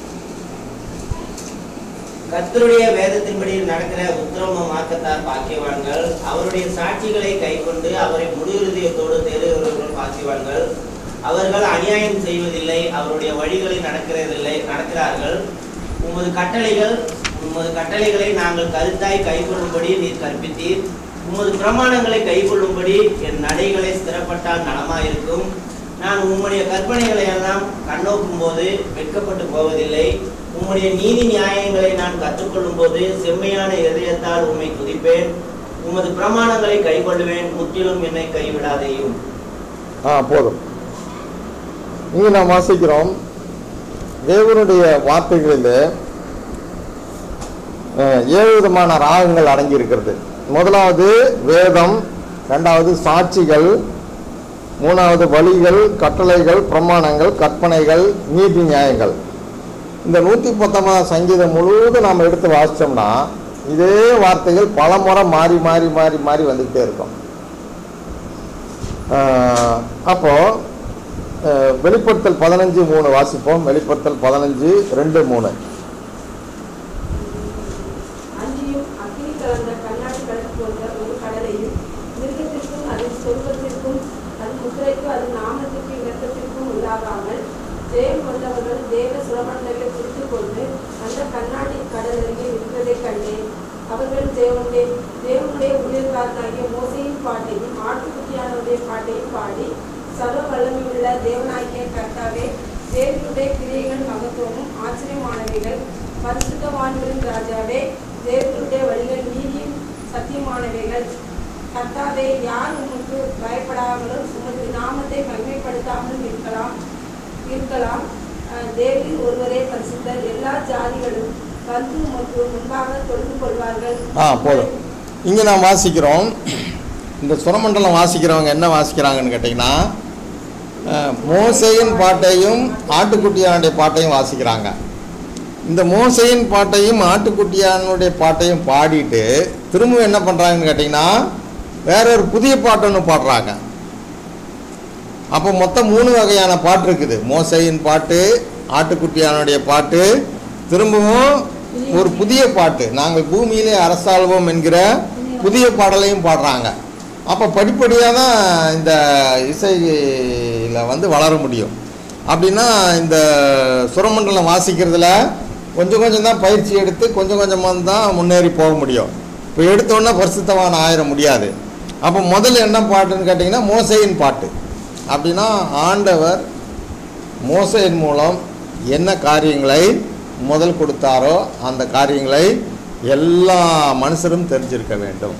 கர்த்தருடைய வேதத்தின்படி நடக்கிற உத்தரம மார்க்கத்தார் பாக்கியவான்கள் அவருடைய சாட்சிகளை கைக்கொண்டு அவரை முழு இருதயத்தோடு தேடுகிறவர்கள் பாக்கியவான்கள் அவர்கள் அநியாயம் செய்வதில்லை அவருடைய வழிகளில் நடக்கிறதில்லை நடக்கிறார்கள் உமது கட்டளைகள் உமது கட்டளைகளை நாங்கள் கருத்தாய் கைக்கொள்ளும்படி நீர் கற்பித்தீர் உமது பிரமாணங்களை கைக்கொள்ளும்படி என் நடைகளை ஸ்திரப்பட்டால் நலமாயிருக்கும் நான் உம்முடைய கற்பனைகளை எல்லாம் கண்ணோக்கும் போது வெட்கப்பட்டு போவதில்லை உம்முடைய நீதி நியாயங்களை நான் கற்றுக்கொள்ளும் போது செம்மையான இதயத்தால் உம்மை துதிப்பேன் உமது பிரமாணங்களை கைக்கொள்ளுவேன் முற்றிலும் என்னை கைவிடாதேயும் ஆ போதும் இங்கே நாம் வாசிக்கிறோம் தேவனுடைய வார்த்தைகளில் அஹ், ஏழு விதமான ராகங்கள் அடங்கி இருக்கிறது முதலாவது வேதம் ரெண்டாவது சாட்சிகள் மூணாவது வழிகள் கட்டளைகள் பிரமாணங்கள் கற்பனைகள் நீதி நியாயங்கள் இந்த நூற்றி பத்தொன்பதாம் சங்கீதம் முழுவதும் நாம் எடுத்து வாசித்தோம்னா இதே வார்த்தைகள் பல முறை மாறி மாறி மாறி மாறி வந்துக்கிட்டே இருக்கும் ஆஹ் அப்போ அஹ், வெளிப்படுத்தல் பதினஞ்சு மூணு வாசிப்போம் வெளிப்படுத்தல் பதினஞ்சு ரெண்டு மூணு அன்றியும் அக்கினி கலந்த கண்ணாடி கடல் போன்ற ஒரு கடலையும் மிருகத்திற்கும் அதன் சொர்க்கத்திற்கும் அது முத்திரைக்கு அது நாமத்திற்கு இலக்கத்திற்கும் உள்ளாகாமல் ஜெயம் கொண்டவர்கள் தேவ சுரமண்டலை பிடித்துக் கொண்டு அந்த கண்ணாடி கடல் அருகே இருக்கிறதைக் கண்டேன் அவர்கள் தேவனுடைய தேவனுடைய உயிர்காரனாகிய மோசையின் பாட்டையும் ஆட்டுக்குட்டியானவருடைய பாட்டையும் பாடி சர்வ வல்லமையுள்ள தேவனாகிய கர்த்தாவே தேவனுடைய கிரியைகள் மகத்துவமும் ஆச்சரியமானவைகள் பரிசுத்தவான்களின் ராஜாவே தேவனுடைய வழிகள் நீதியும் சத்தியமானவைகள் கர்த்தாவே யார் உமக்கு பயப்படாமலும் உமது நாமத்தை மகிமைப்படுத்தாமலும் இருக்கலாம் இருக்கலாம் அஹ் தேவரின் ஒருவரே பரிசுத்தர் எல்லா ஜாதிகளும் வந்து உமக்கு முன்பாக தொழுது கொள்வார்கள் ஆ போதும் இங்கே நாம் வாசிக்கிறோம் இந்த சுரமண்டலம் வாசிக்கிறவங்க என்ன வாசிக்கிறாங்கன்னு கேட்டிங்கன்னா அஹ், மோசேயின் பாட்டையும் ஆட்டுக்குட்டியானுடைய பாட்டையும் வாசிக்கிறாங்க இந்த மோசையின் பாட்டையும் ஆட்டுக்குட்டியானுடைய பாட்டையும் பாடிட்டு திரும்ப என்ன பண்ணுறாங்கன்னு கேட்டிங்கன்னா வேற ஒரு புதிய பாட்டு ஒன்று பாடுறாங்க அப்போ மொத்தம் மூணு வகையான பாட்டு இருக்குது மோசையின் பாட்டு ஆட்டுக்குட்டியானுடைய பாட்டு திரும்பவும் ஒரு புதிய பாட்டு நாங்கள் பூமியிலே அரசாள்வோம் என்கிற புதிய பாடலையும் பாடுறாங்க அப்போ படிப்படியாக தான் இந்த இசையில் வந்து வளர முடியும் அப்படின்னா இந்த சுரமண்டலம் வாசிக்கிறதுல கொஞ்சம் கொஞ்சம் தான் பயிற்சி எடுத்து கொஞ்சம் கொஞ்சமாக தான் முன்னேறி போக முடியும் இப்போ எடுத்தோன்னே பரிசுத்தவான் ஆயிட முடியாது அப்போ முதல்ல என்ன பாட்டுன்னு கேட்டிங்கன்னா மோசையின் பாட்டு அப்படின்னா ஆண்டவர் மோசையின் மூலம் என்ன காரியங்களை முதல் கொடுத்தாரோ அந்த காரியங்களை எல்லா மனுஷரும் தெரிஞ்சிருக்க வேண்டும்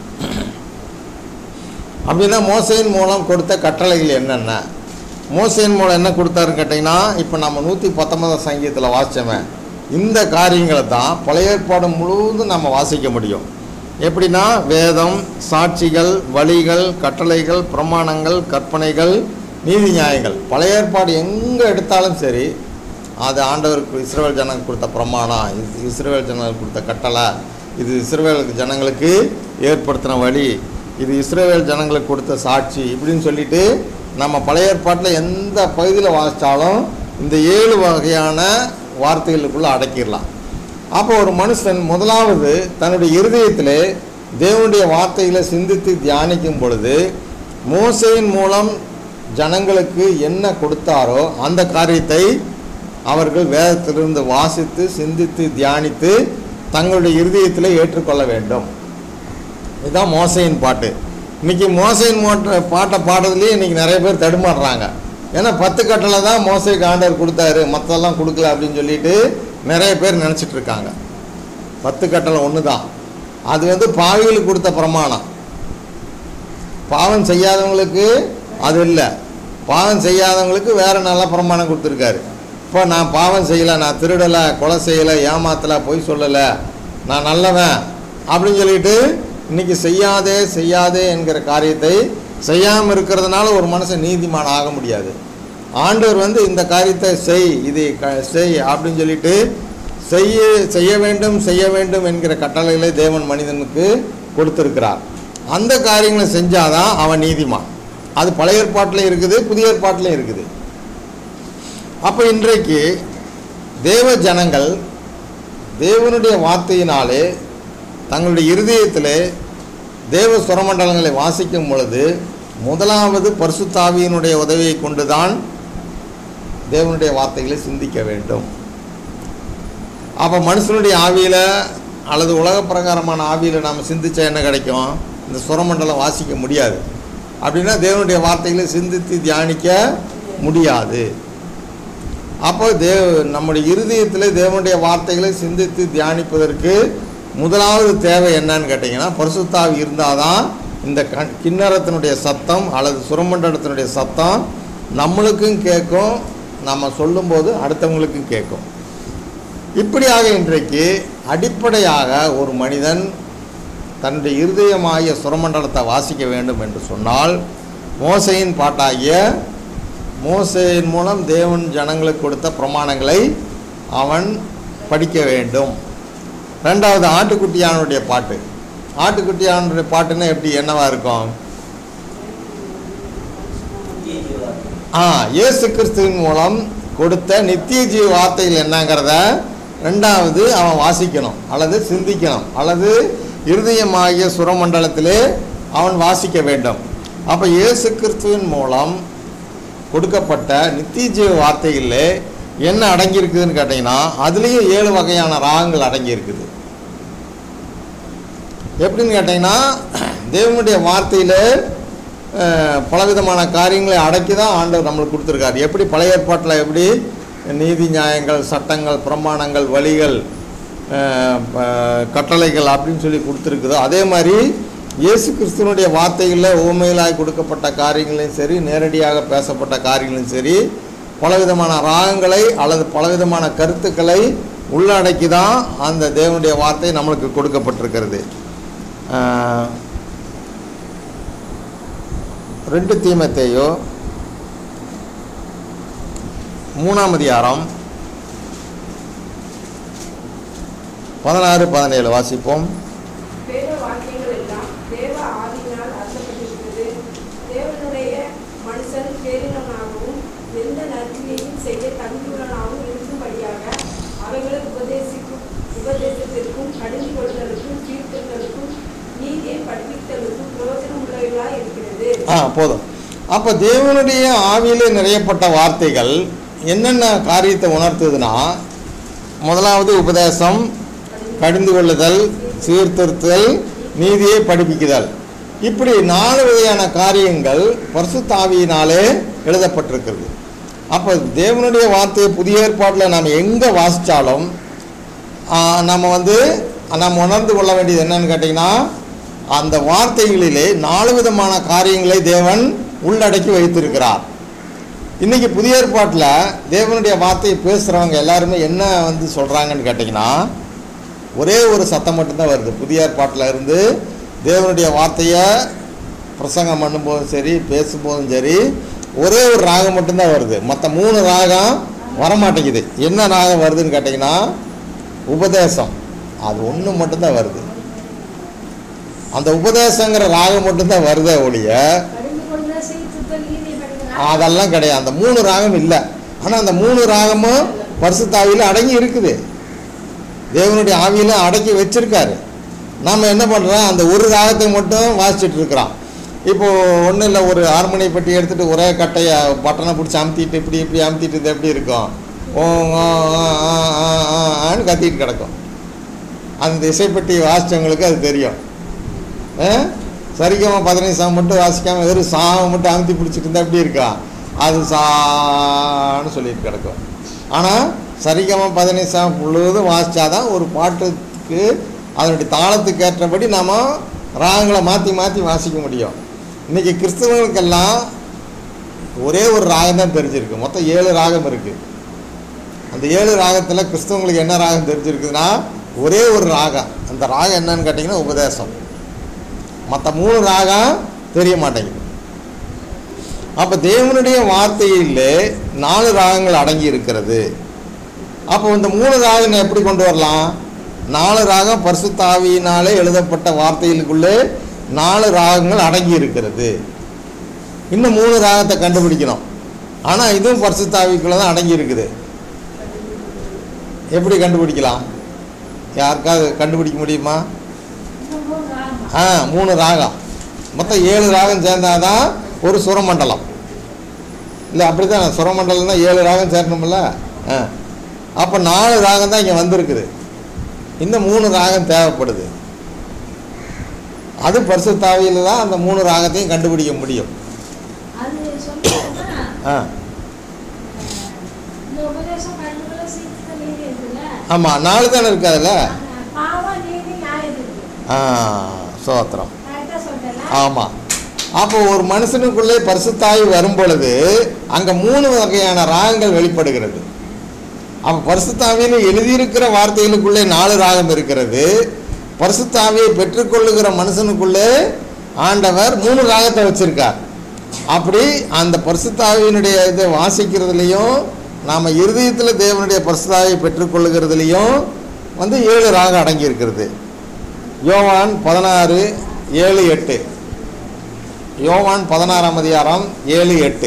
அப்படின்னா மோசையின் மூலம் கொடுத்த கட்டளைகள் என்னென்ன மோசையின் மூலம் என்ன கொடுத்தாருன்னு கேட்டிங்கன்னா இப்போ நம்ம நூற்றி பத்தொன்பதாம் சங்கீதத்தில் வாசித்தோமே இந்த காரியங்களை தான் பழைய ஏற்பாடு முழுவதும் நம்ம வாசிக்க முடியும் எப்படின்னா வேதம் சாட்சிகள் வழிகள் கட்டளைகள் பிரமாணங்கள் கற்பனைகள் நீதி நியாயங்கள் பழைய ஏற்பாடு எங்கே எடுத்தாலும் சரி அது ஆண்டவருக்கு இஸ்ரேல் ஜனங்களுக்கு கொடுத்த பிரமாணம் இது இஸ்ரேல் ஜனங்களுக்கு கொடுத்த கட்டளை இது இஸ்ரேல் ஜனங்களுக்கு ஏற்படுத்தின வழி இது இஸ்ரேல் ஜனங்களுக்கு கொடுத்த சாட்சி இப்படின்னு சொல்லிட்டு நம்ம பழைய ஏற்பாட்டில் எந்த பகுதியில் வாசித்தாலும் இந்த ஏழு வகையான வார்த்தைகளுக்குள்ளே அடக்கிடலாம் அப்போ ஒரு மனுஷன் முதலாவது தன்னுடைய இருதயத்திலே தேவனுடைய வார்த்தைகளை சிந்தித்து தியானிக்கும் பொழுது மோசையின் மூலம் ஜனங்களுக்கு என்ன கொடுத்தாரோ அந்த காரியத்தை அவர்கள் வேதத்திலிருந்து வாசித்து சிந்தித்து தியானித்து தங்களுடைய இருதயத்தில் ஏற்றுக்கொள்ள வேண்டும் இதுதான் மோசையின் பாட்டு இன்னைக்கு மோசையின் மோட்ட பாட்டை பாடுறதுலேயே இன்னைக்கு நிறைய பேர் தடுமாறுறாங்க ஏன்னா பத்து கட்டளை தான் மோசைக்கு ஆண்டவர் கொடுத்தாரு மற்றெல்லாம் கொடுக்கல அப்படின்னு சொல்லிட்டு நிறைய பேர் நினச்சிட்டு இருக்காங்க பத்து கட்டளை ஒன்று தான் அது வந்து பாவிகளுக்கு கொடுத்த பிரமாணம் பாவம் செய்யாதவங்களுக்கு அது இல்லை பாவம் செய்யாதவங்களுக்கு வேறு நல்ல பிரமாணம் கொடுத்துருக்காரு இப்போ நான் பாவம் செய்யலை நான் திருடலை கொலை செய்யலை ஏமாத்தலை பொய் சொல்லலை நான் நல்லவன் அப்படின்னு சொல்லிட்டு இன்னைக்கு செய்யாதே செய்யாதே என்கிற காரியத்தை செய்யாமல் இருக்கிறதுனால ஒரு மனுஷன் நீதிமான் ஆக முடியாது ஆண்டவர் வந்து இந்த காரியத்தை செய் இதை க செய் அப்படின்னு சொல்லிட்டு செய்ய செய்ய வேண்டும் செய்ய வேண்டும் என்கிற கட்டளைகளை தேவன் மனிதனுக்கு கொடுத்திருக்கிறார் அந்த காரியங்களை செஞ்சாதான் அவன் நீதிமான் அது பழைய ஏற்பாட்டிலையும் இருக்குது புதிய ஏற்பாட்டிலையும் இருக்குது அப்போ இன்றைக்கு தேவ ஜனங்கள் தேவனுடைய வார்த்தையினாலே தங்களுடைய இருதயத்திலே தேவ சுரமண்டலங்களை வாசிக்கும் பொழுது முதலாவது பரிசுத்தாவியினுடைய உதவியை கொண்டுதான் தேவனுடைய வார்த்தைகளை சிந்திக்க வேண்டும் அப்போ மனுஷனுடைய ஆவியில் அல்லது உலக பிரகாரமான ஆவியில் நாம் சிந்திச்சா என்ன கிடைக்கும் இந்த சுரமண்டலம் வாசிக்க முடியாது அப்படின்னா தேவனுடைய வார்த்தைகளை சிந்தித்து தியானிக்க முடியாது அப்போ தேவ நம்முடைய இருதயத்தில் தேவனுடைய வார்த்தைகளை சிந்தித்து தியானிப்பதற்கு முதலாவது தேவை என்னன்னு கேட்டிங்கன்னா பரிசுத்தாவி இருந்தால் தான் இந்த கண் கிண்ணறத்தினுடைய சத்தம் அல்லது சுரமண்டலத்தினுடைய சத்தம் நம்மளுக்கும் கேட்கும் நம்ம சொல்லும்போது அடுத்தவங்களுக்கும் கேட்கும் இப்படியாக இன்றைக்கு அடிப்படையாக ஒரு மனிதன் தன்னுடைய இருதயமாகிய சுரமண்டலத்தை வாசிக்க வேண்டும் என்று சொன்னால் மோசையின் பாட்டாகிய மோசையின் மூலம் தேவன் ஜனங்களுக்கு கொடுத்த பிரமாணங்களை அவன் படிக்க வேண்டும் ரெண்டாவது ஆட்டுக்குட்டியானுடைய பாட்டு ஆட்டுக்குட்டியானுடைய பாட்டுன்னா எப்படி என்னவா இருக்கும் நித்திய ஜீவா. ஆ இயேசு கிறிஸ்துவின் மூலம் கொடுத்த நித்திய ஜீவ வார்த்தைகள் என்னங்கிறத ரெண்டாவது அவன் வாசிக்கணும் அல்லது சிந்திக்கணும் அல்லது இருதயமாகிய சுரமண்டலத்திலே அவன் வாசிக்க வேண்டும் அப்போ இயேசு கிறிஸ்துவின் மூலம் கொடுக்கப்பட்ட நித்திய ஜீவ வார்த்தைகளில் என்ன அடங்கியிருக்குதுன்னு கேட்டிங்கன்னா அதுலேயும் ஏழு வகையான ராகங்கள் அடங்கியிருக்குது எப்படின்னு கேட்டிங்கன்னா தேவனுடைய வார்த்தையில் அஹ், பலவிதமான காரியங்களை அடக்கி தான் ஆண்டவர் நம்மளுக்கு கொடுத்துருக்காரு எப்படி பழைய ஏற்பாட்டில் எப்படி நீதி நியாயங்கள் சட்டங்கள் பிரமாணங்கள் வழிகள் அஹ், ப- கட்டளைகள் அப்படின்னு சொல்லி கொடுத்துருக்குதோ அதே மாதிரி இயேசு கிறிஸ்துவனுடைய வார்த்தைகளில் ஊமையிலாய் கொடுக்கப்பட்ட காரியங்களையும் சரி நேரடியாக பேசப்பட்ட காரியங்களையும் சரி பலவிதமான ராகங்களை அல்லது பலவிதமான கருத்துக்களை உள்ளடக்கி தான் அந்த தேவனுடைய வார்த்தை நம்மளுக்கு கொடுக்கப்பட்டிருக்கிறது ஆஹ், ரெண்டு தீமத்தையோ மூணாம் அதிகாரம் பதினாறு பதினேழு வாசிப்போம் வேத வாக்கியங்கள் எல்லாம் தேவ ஆவியினால் அர்த்தப்பட்டிருக்கிறது தேவனுடைய மனுஷன் பேரினமாகவும் எந்த நற்கிரியையும் செய்ய தகுதியுள்ளனாகவும் இருக்கும்படியாக அவைகளை உபதேசிக்கும் உபதேசத்திற்கும் கடிந்து கொள்ளுதலுக்கும் தீர்த்தலுக்கும் நீதியை படிப்பித்தலுக்கும் பிரயோஜனம் உள்ளவைகளாய் இருக்கிறது ஆ போதும் அப்போ தேவனுடைய ஆவியிலே நிறையப்பட்ட வார்த்தைகள் என்னென்ன காரியத்தை உணர்த்துதுன்னா முதலாவது உபதேசம் கடிந்து கொள்ளுதல் சீர்திருத்தல் நீதியை படிப்பிக்குதல் இப்படி நாலு வகையான காரியங்கள் பரிசுத்தாவியினாலே எழுதப்பட்டிருக்கிறது அப்போ தேவனுடைய வார்த்தையை புதிய ஏற்பாட்டில் நாம் எங்கே வாசித்தாலும் நம்ம வந்து நம்ம உணர்ந்து கொள்ள வேண்டியது என்னன்னு கேட்டிங்கன்னா அந்த வார்த்தைகளிலே நாலு விதமான காரியங்களை தேவன் உள்ளடக்கி வைத்திருக்கிறார் இன்னைக்கு புதிய ஏற்பாட்டில் தேவனுடைய வார்த்தையை பேசுகிறவங்க எல்லாருமே என்ன வந்து சொல்கிறாங்கன்னு கேட்டிங்கன்னா ஒரே ஒரு சத்தம் மட்டும்தான் வருது புதிய ஏற்பாட்டில் இருந்து தேவனுடைய வார்த்தையை பிரசங்கம் பண்ணும்போதும் சரி பேசும்போதும் சரி ஒரே ஒரு ராகம் மட்டும்தான் வருது மற்ற மூணு ராகம் வரமாட்டேங்குது என்ன ராகம் வருதுன்னு கேட்டிங்கன்னா உபதேசம் அது ஒன்று மட்டும்தான் வருது அந்த உபதேசங்கிற ராகம் மட்டும்தான் வருதே ஒழிய கடிந்து கொண்ட சீர்திருத்தம் நீதி படிக்கிறார் அதெல்லாம் கிடையாது அந்த மூணு ராகம் இல்லை ஆனால் அந்த மூணு ராகமும் பரிசுத்தாவியில் அடங்கி இருக்குது தேவனுடைய ஆவியில அடக்கி வச்சிருக்காரு நாம் என்ன பண்ணுறோம் அந்த ஒரு ராகத்தை மட்டும் வாசிச்சுட்டு இருக்கிறோம் இப்போ ஒன்றும் இல்லை ஒரு ஹார்மோனி பெட்டி எடுத்துகிட்டு ஒரே கட்டையை பட்டனை பிடிச்சி அமுத்திட்டு இப்படி இப்படி அமுத்திட்டு இது எப்படி இருக்கும் ஓ ஆ, ஆ, ஆ, ஆ, ஆ, ஆன்னு கத்திட்டு கிடக்கும் அந்த இசைப்பெட்டி வாசித்தவங்களுக்கு அது தெரியும் ஆ? சரிகம பதினைந்து சாம் மட்டும் வாசிக்காம வெறும் சாவை மட்டும் அமுத்தி பிடிச்சிட்டு இருந்தா எப்படி இருக்கா அது சான்னு சொல்லிட்டு கிடக்கும் ஆனால் சரிகம பதினைந்து சாம் முழுவதும் வாசிச்சாதான் ஒரு பாட்டுக்கு அதனுடைய தாளத்துக்கு ஏற்றபடி நாம் ராகங்களை மாற்றி மாற்றி வாசிக்க முடியும் இன்றைக்கி கிறிஸ்தவங்களுக்கெல்லாம் ஒரே ஒரு ராகம் தான் தெரிஞ்சிருக்கு மொத்தம் ஏழு ராகம் இருக்குது அந்த ஏழு ராகத்தில் கிறிஸ்தவங்களுக்கு என்ன ராகம் தெரிஞ்சிருக்குதுன்னா ஒரே ஒரு ராகம் அந்த ராகம் என்னன்னு கேட்டிங்கன்னா உபதேசம் மற்ற மூணு ராகம் தெரிய மாட்டேங்குது அப்போ தேவனுடைய வார்த்தையிலே நாலு ராகங்கள் அடங்கி இருக்கிறது அப்போ இந்த மூணு ராகம் எப்படி கொண்டு வரலாம் நாலு ராகம் பரிசுத்தாவியினாலே எழுதப்பட்ட வார்த்தைகளுக்குள்ளே நாலு ராகங்கள் அடங்கி இருக்கிறது இன்னும் மூணு ராகத்தை கண்டுபிடிக்கணும் ஆனால் இதுவும் பரிசுத்தாவிக்குள்ளே தான் அடங்கி இருக்குது எப்படி கண்டுபிடிக்கலாம் யாருக்காவது கண்டுபிடிக்க முடியுமா இன்னும் மூணு ராகமா ஆ மூணு ராகம் மொத்தம் ஏழு ராகம் சேர்ந்தாதான் ஒரு சுரமண்டலம் இல்லை அப்படி தான் சுரமண்டலம் தான் ஏழு ராகம் சேரணும்ல ஆ அப்போ நாலு ராகம் தான் இங்கே வந்திருக்குது இன்னும் மூணு ராகம் தேவைப்படுது அது பரிசுத்தாவியில் தான் அந்த மூணு ராகத்தையும் கண்டுபிடிக்க முடியும் அது சொல்றாருன்னா ஆ இந்த உபதேசம் கடிந்து கொண்ட சீர்திருத்தம் நீதி இருக்குல்ல ஆமாம் நாலு தானே இருக்கு அதில் பாவம் நீதி நியாயம் இருக்கு ஆ சோத்திரம் கரெக்டாக சொல்றேன் ஆமாம் அப்போ ஒரு மனுஷனுக்குள்ளே பரிசுத்தாய் வரும் பொழுது அங்கே மூணு வகையான ராகங்கள் வெளிப்படுகிறது அப்போ பரிசுத்தாவியில் எழுதியிருக்கிற வார்த்தைகளுக்குள்ளே நாலு ராகம் இருக்கிறது பரிசுத்தாவியை பெற்றுக்கொள்ளுகிற மனுஷனுக்குள்ளே ஆண்டவர் மூணு ராகத்தை வச்சிருக்கார் அப்படி அந்த பரிசுத்தாவியினுடைய இதை வாசிக்கிறதுலையும் நாம் இருதயத்தில் தேவனுடைய பரிசுத்தாவியை பெற்றுக்கொள்ளுகிறதுலையும் வந்து ஏழு ராகம் அடங்கி இருக்கிறது யோவான் பதினாறு ஏழு எட்டு யோவான் பதினாறாம் அதிகாரம் ஏழு எட்டு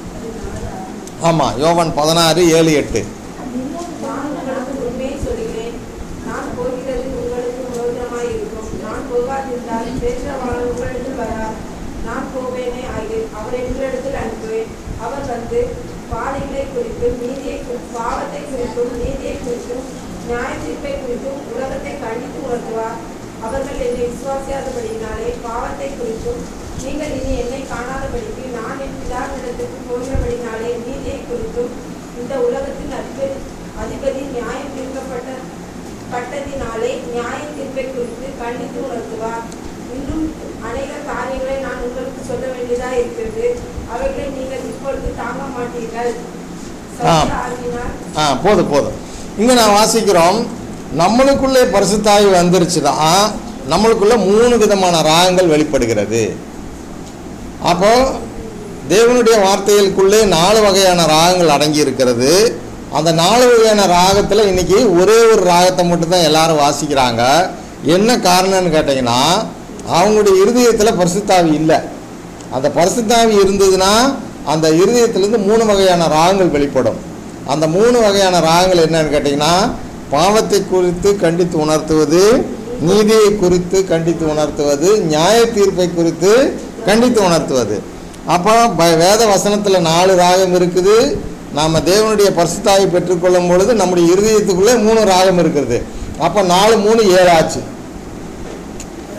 ஆமாம் யோவான் பதினாறு ஏழு எட்டு நான் உங்களுக்கு உண்மையை சொல்கிறேன் நான் போகிறது உங்களுக்கு விரோதமாய் இருக்கும் நான் போகாதிருந்தால் பேசுகிறவாளர் உங்களிடத்தில் வரார் நான் போவேனே ஆகிறேன் அவர் எங்களிடத்தில் அனுப்புவேன் அவர் வந்து பாதைகளை குறித்தும் நீதியை குறி- பாவத்தை குறித்தும் நீதியை குறித்தும் நியாய தீர்ப்பை குறித்தும் உலகத்தை கண்டித்து உணர்த்துவார் அவர்கள் என்னை விசுவாசியாதபடியினாலே பாவத்தை குறித்தும் நீங்கள் இனி என்னை காணாதபடிக்கு நான் என் பிதாவினிடத்துக்கு போகிறபடினாலே நீதியை குறித்தும் இந்த உலகத்தின் அதிபதி அதிபதி நியாயம் தீர்க்கப்பட்ட பட்டதினாலே நியாய தீர்ப்பை குறித்து கண்டித்து உணர்த்துவார் இன்னும் அநேக காரியங்களை நான் உங்களுக்கு சொல்ல வேண்டியதா இருக்கிறது அவைகளை நீங்கள் இப்பொழுது தாங்க மாட்டீர்கள் சவுல் ஆகினார் ஆ போதும் போதும் இங்கே நான் வாசிக்கிறோம் நம்மளுக்குள்ளே பரிசுத்தாய் வந்துருச்சுன்னா நம்மளுக்குள்ள மூணு விதமான ராகங்கள் வெளிப்படுகிறது அப்போ தேவனுடைய வார்த்தைகளுக்குள்ளே நாலு வகையான ராகங்கள் அடங்கி இருக்கிறது அந்த நாலு வகையான ராகத்தில் இன்னைக்கு ஒரே ஒரு ராகத்தை மட்டும்தான் எல்லாரும் வாசிக்கிறாங்க என்ன காரணம்னு கேட்டிங்கன்னா அவங்களுடைய இருதயத்தில் பரிசுத்தாவி இல்லை அந்த பரிசுத்தாவி இருந்ததுன்னா அந்த இருதயத்திலேருந்து மூணு வகையான ராகங்கள் வெளிப்படும் அந்த மூணு வகையான ராகங்கள் என்னன்னு கேட்டிங்கன்னா பாவத்தை குறித்து கண்டித்து உணர்த்துவது நீதியை குறித்து கண்டித்து உணர்த்துவது நியாய தீர்ப்பை குறித்து கண்டித்து உணர்த்துவது அப்போ ப- வேத வசனத்தில் நாலு ராகம் இருக்குது நாம் தேவனுடைய பரிசுத்தாவை பெற்றுக்கொள்ளும் பொழுது நம்முடைய இருதயத்துக்குள்ளே மூணு ராகம் இருக்கிறது அப்போ நாலு மூணு ஏழு ஆச்சு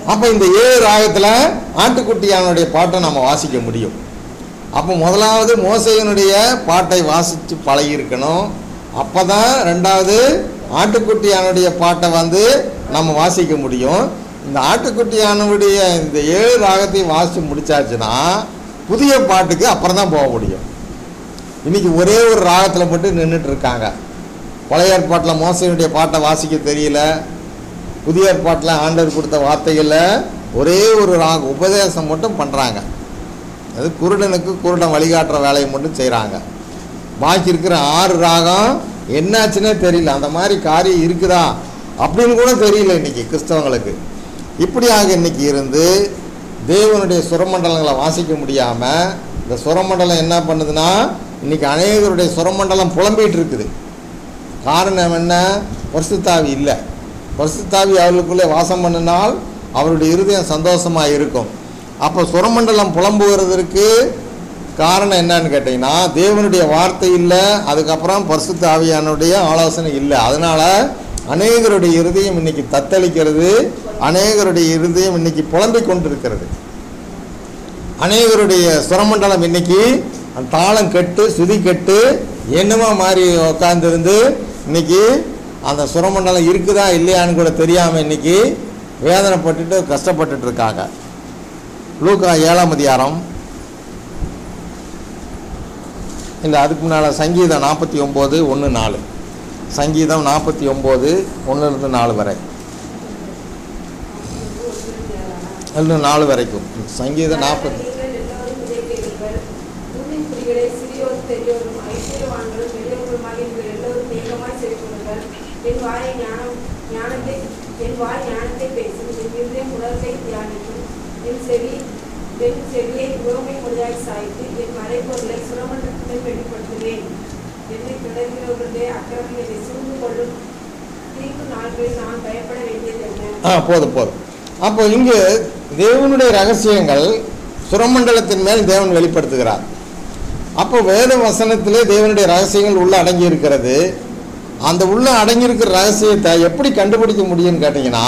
அப்போ இந்த ஏழு ராகத்தில் ஆட்டுக்குட்டியானுடைய பாட்டை நம்ம வாசிக்க முடியும் அப்போ முதலாவது மோசையினுடைய பாட்டை வாசித்து பழகியிருக்கணும் அப்போ தான் ரெண்டாவது ஆட்டுக்குட்டியானுடைய பாட்டை வந்து நம்ம வாசிக்க முடியும் இந்த ஆட்டுக்குட்டியானுடைய இந்த ஏழு ராகத்தையும் வாசித்து முடிச்சாச்சுன்னா புதிய பாட்டுக்கு அப்புறம் தான் போக முடியும் இன்னைக்கு ஒரே ஒரு ராகத்தில் மட்டும் நின்றுட்டு இருக்காங்க பழைய ஏற்பாட்டில் மோசையினுடைய பாட்டை வாசிக்க தெரியல புதிய ஏற்பாட்டில் ஆண்டவர் கொடுத்த வார்த்தைகளில் ஒரே ஒரு ராகம் உபதேசம் மட்டும் பண்ணுறாங்க அது குருடனுக்கு குருடன் வழிகாட்டுற வேலையை மட்டும் செய்கிறாங்க பாக்கி இருக்கிற ஆறு ராகம் என்னாச்சுன்னே தெரியல அந்த மாதிரி காரியம் இருக்குதா அப்படின்னு கூட தெரியல இன்னைக்கு கிறிஸ்தவங்களுக்கு இப்படியாக இன்னைக்கு இருந்து தேவனுடைய சுரமண்டலங்களை வாசிக்க முடியாமல் இந்த சுரமண்டலம் என்ன பண்ணுதுன்னா இன்னைக்கு அநேகருடைய சுரமண்டலம் புலம்பிகிட்டு இருக்குது காரணம் என்ன பரிசுத்தாவி இல்லை பரிசுத்தாவி அவர்களுக்குள்ளே வாசம் பண்ணினால் அவருடைய இருதயம் சந்தோஷமாக இருக்கும் அப்போ சுரமண்டலம் புலம்புகிறதற்கு காரணம் என்னன்னு கேட்டிங்கன்னா தேவனுடைய வார்த்தை இல்லை அதுக்கப்புறம் பரிசுத்த ஆவியானுடைய ஆலோசனை இல்லை அதனால் அநேகருடைய இருதயம் இன்னைக்கு தத்தளிக்கிறது அநேகருடைய இருதயம் இன்னைக்கு புலம்பிக் கொண்டிருக்கிறது அநேகருடைய சுரமண்டலம் இன்னைக்கு அந்த தாளம் கெட்டு சுதி கெட்டு என்னமா மாதிரி உட்காந்துருந்து இன்னைக்கு அந்த சுரமண்டலம் இருக்குதா இல்லையான்னு கூட தெரியாமல் இன்னைக்கு வேதனைப்பட்டுட்டு கஷ்டப்பட்டுட்டு இருக்காங்க லூக்கா ஏழாம் அதிகாரம் இல்லை அதுக்கு முன்னால் சங்கீதம் நாற்பத்தி ஒம்பது ஒன்று நாலு சங்கீதம் நாற்பத்தி ஒம்பது ஒன்றுலேருந்து நாலு வரை இல்லை நாலு வரைக்கும் சங்கீதம் நாற்பத்தி நீங்கள் எல்லோரும் இதை கேளுங்கள். பூமியின் குடிகளே, சிறியோரும் பெரியோரும், ஐஸ்வர்யவான்களும் பெரியவர்களுமாகிய நீங்கள் எல்லோரும் ஏகமாய் செவிக்கொள்ளுங்கள். என் வாயை ஞானம் ஞானத்தை என் வாய் ஞானத்தை பேசும் என் இருதயம் உலகத்தை தியானிக்கும் என் செவி என் செவியை உவமை மொழியாய் சாய்த்து என் மறைப்பொருளை சுரமண்டலத்தை வெளிப்படுத்துவேன் என்னை தொடர்கிறவர்களுடைய அக்கிரமம் என்னை சூழ்ந்து கொள்ளும் தீங்கு நாட்களில் நான் பயப்பட வேண்டியது என்ன ஆ போதும் போதும் அப்போ இங்கு தேவனுடைய ரகசியங்கள் சுரமண்டலத்தின் மேல் தேவன் வெளிப்படுத்துகிறார் அப்போ வேத வசனத்திலே தேவனுடைய ரகசியங்கள் உள்ள அடங்கி இருக்கிறது அந்த உள்ள அடங்கியிருக்கிற ரகசியத்தை எப்படி கண்டுபிடிக்க முடியும்னு கேட்டிங்கன்னா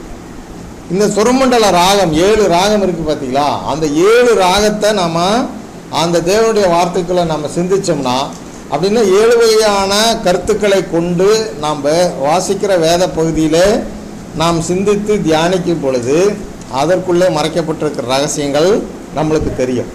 இந்த சுரமண்டல ராகம் ஏழு ராகம் இருக்குது பார்த்தீங்களா அந்த ஏழு ராகத்தை நம்ம அந்த தேவனுடைய வார்த்தைக்குள்ளே நம்ம சிந்திச்சோம்னா அப்படின்னா ஏழு வகையான கருத்துக்களை கொண்டு நாம் வாசிக்கிற வேத பகுதியிலே நாம் சிந்தித்து தியானிக்கும் பொழுது அதற்குள்ளே மறைக்கப்பட்டிருக்கிற ரகசியங்கள் நம்மளுக்கு தெரியும்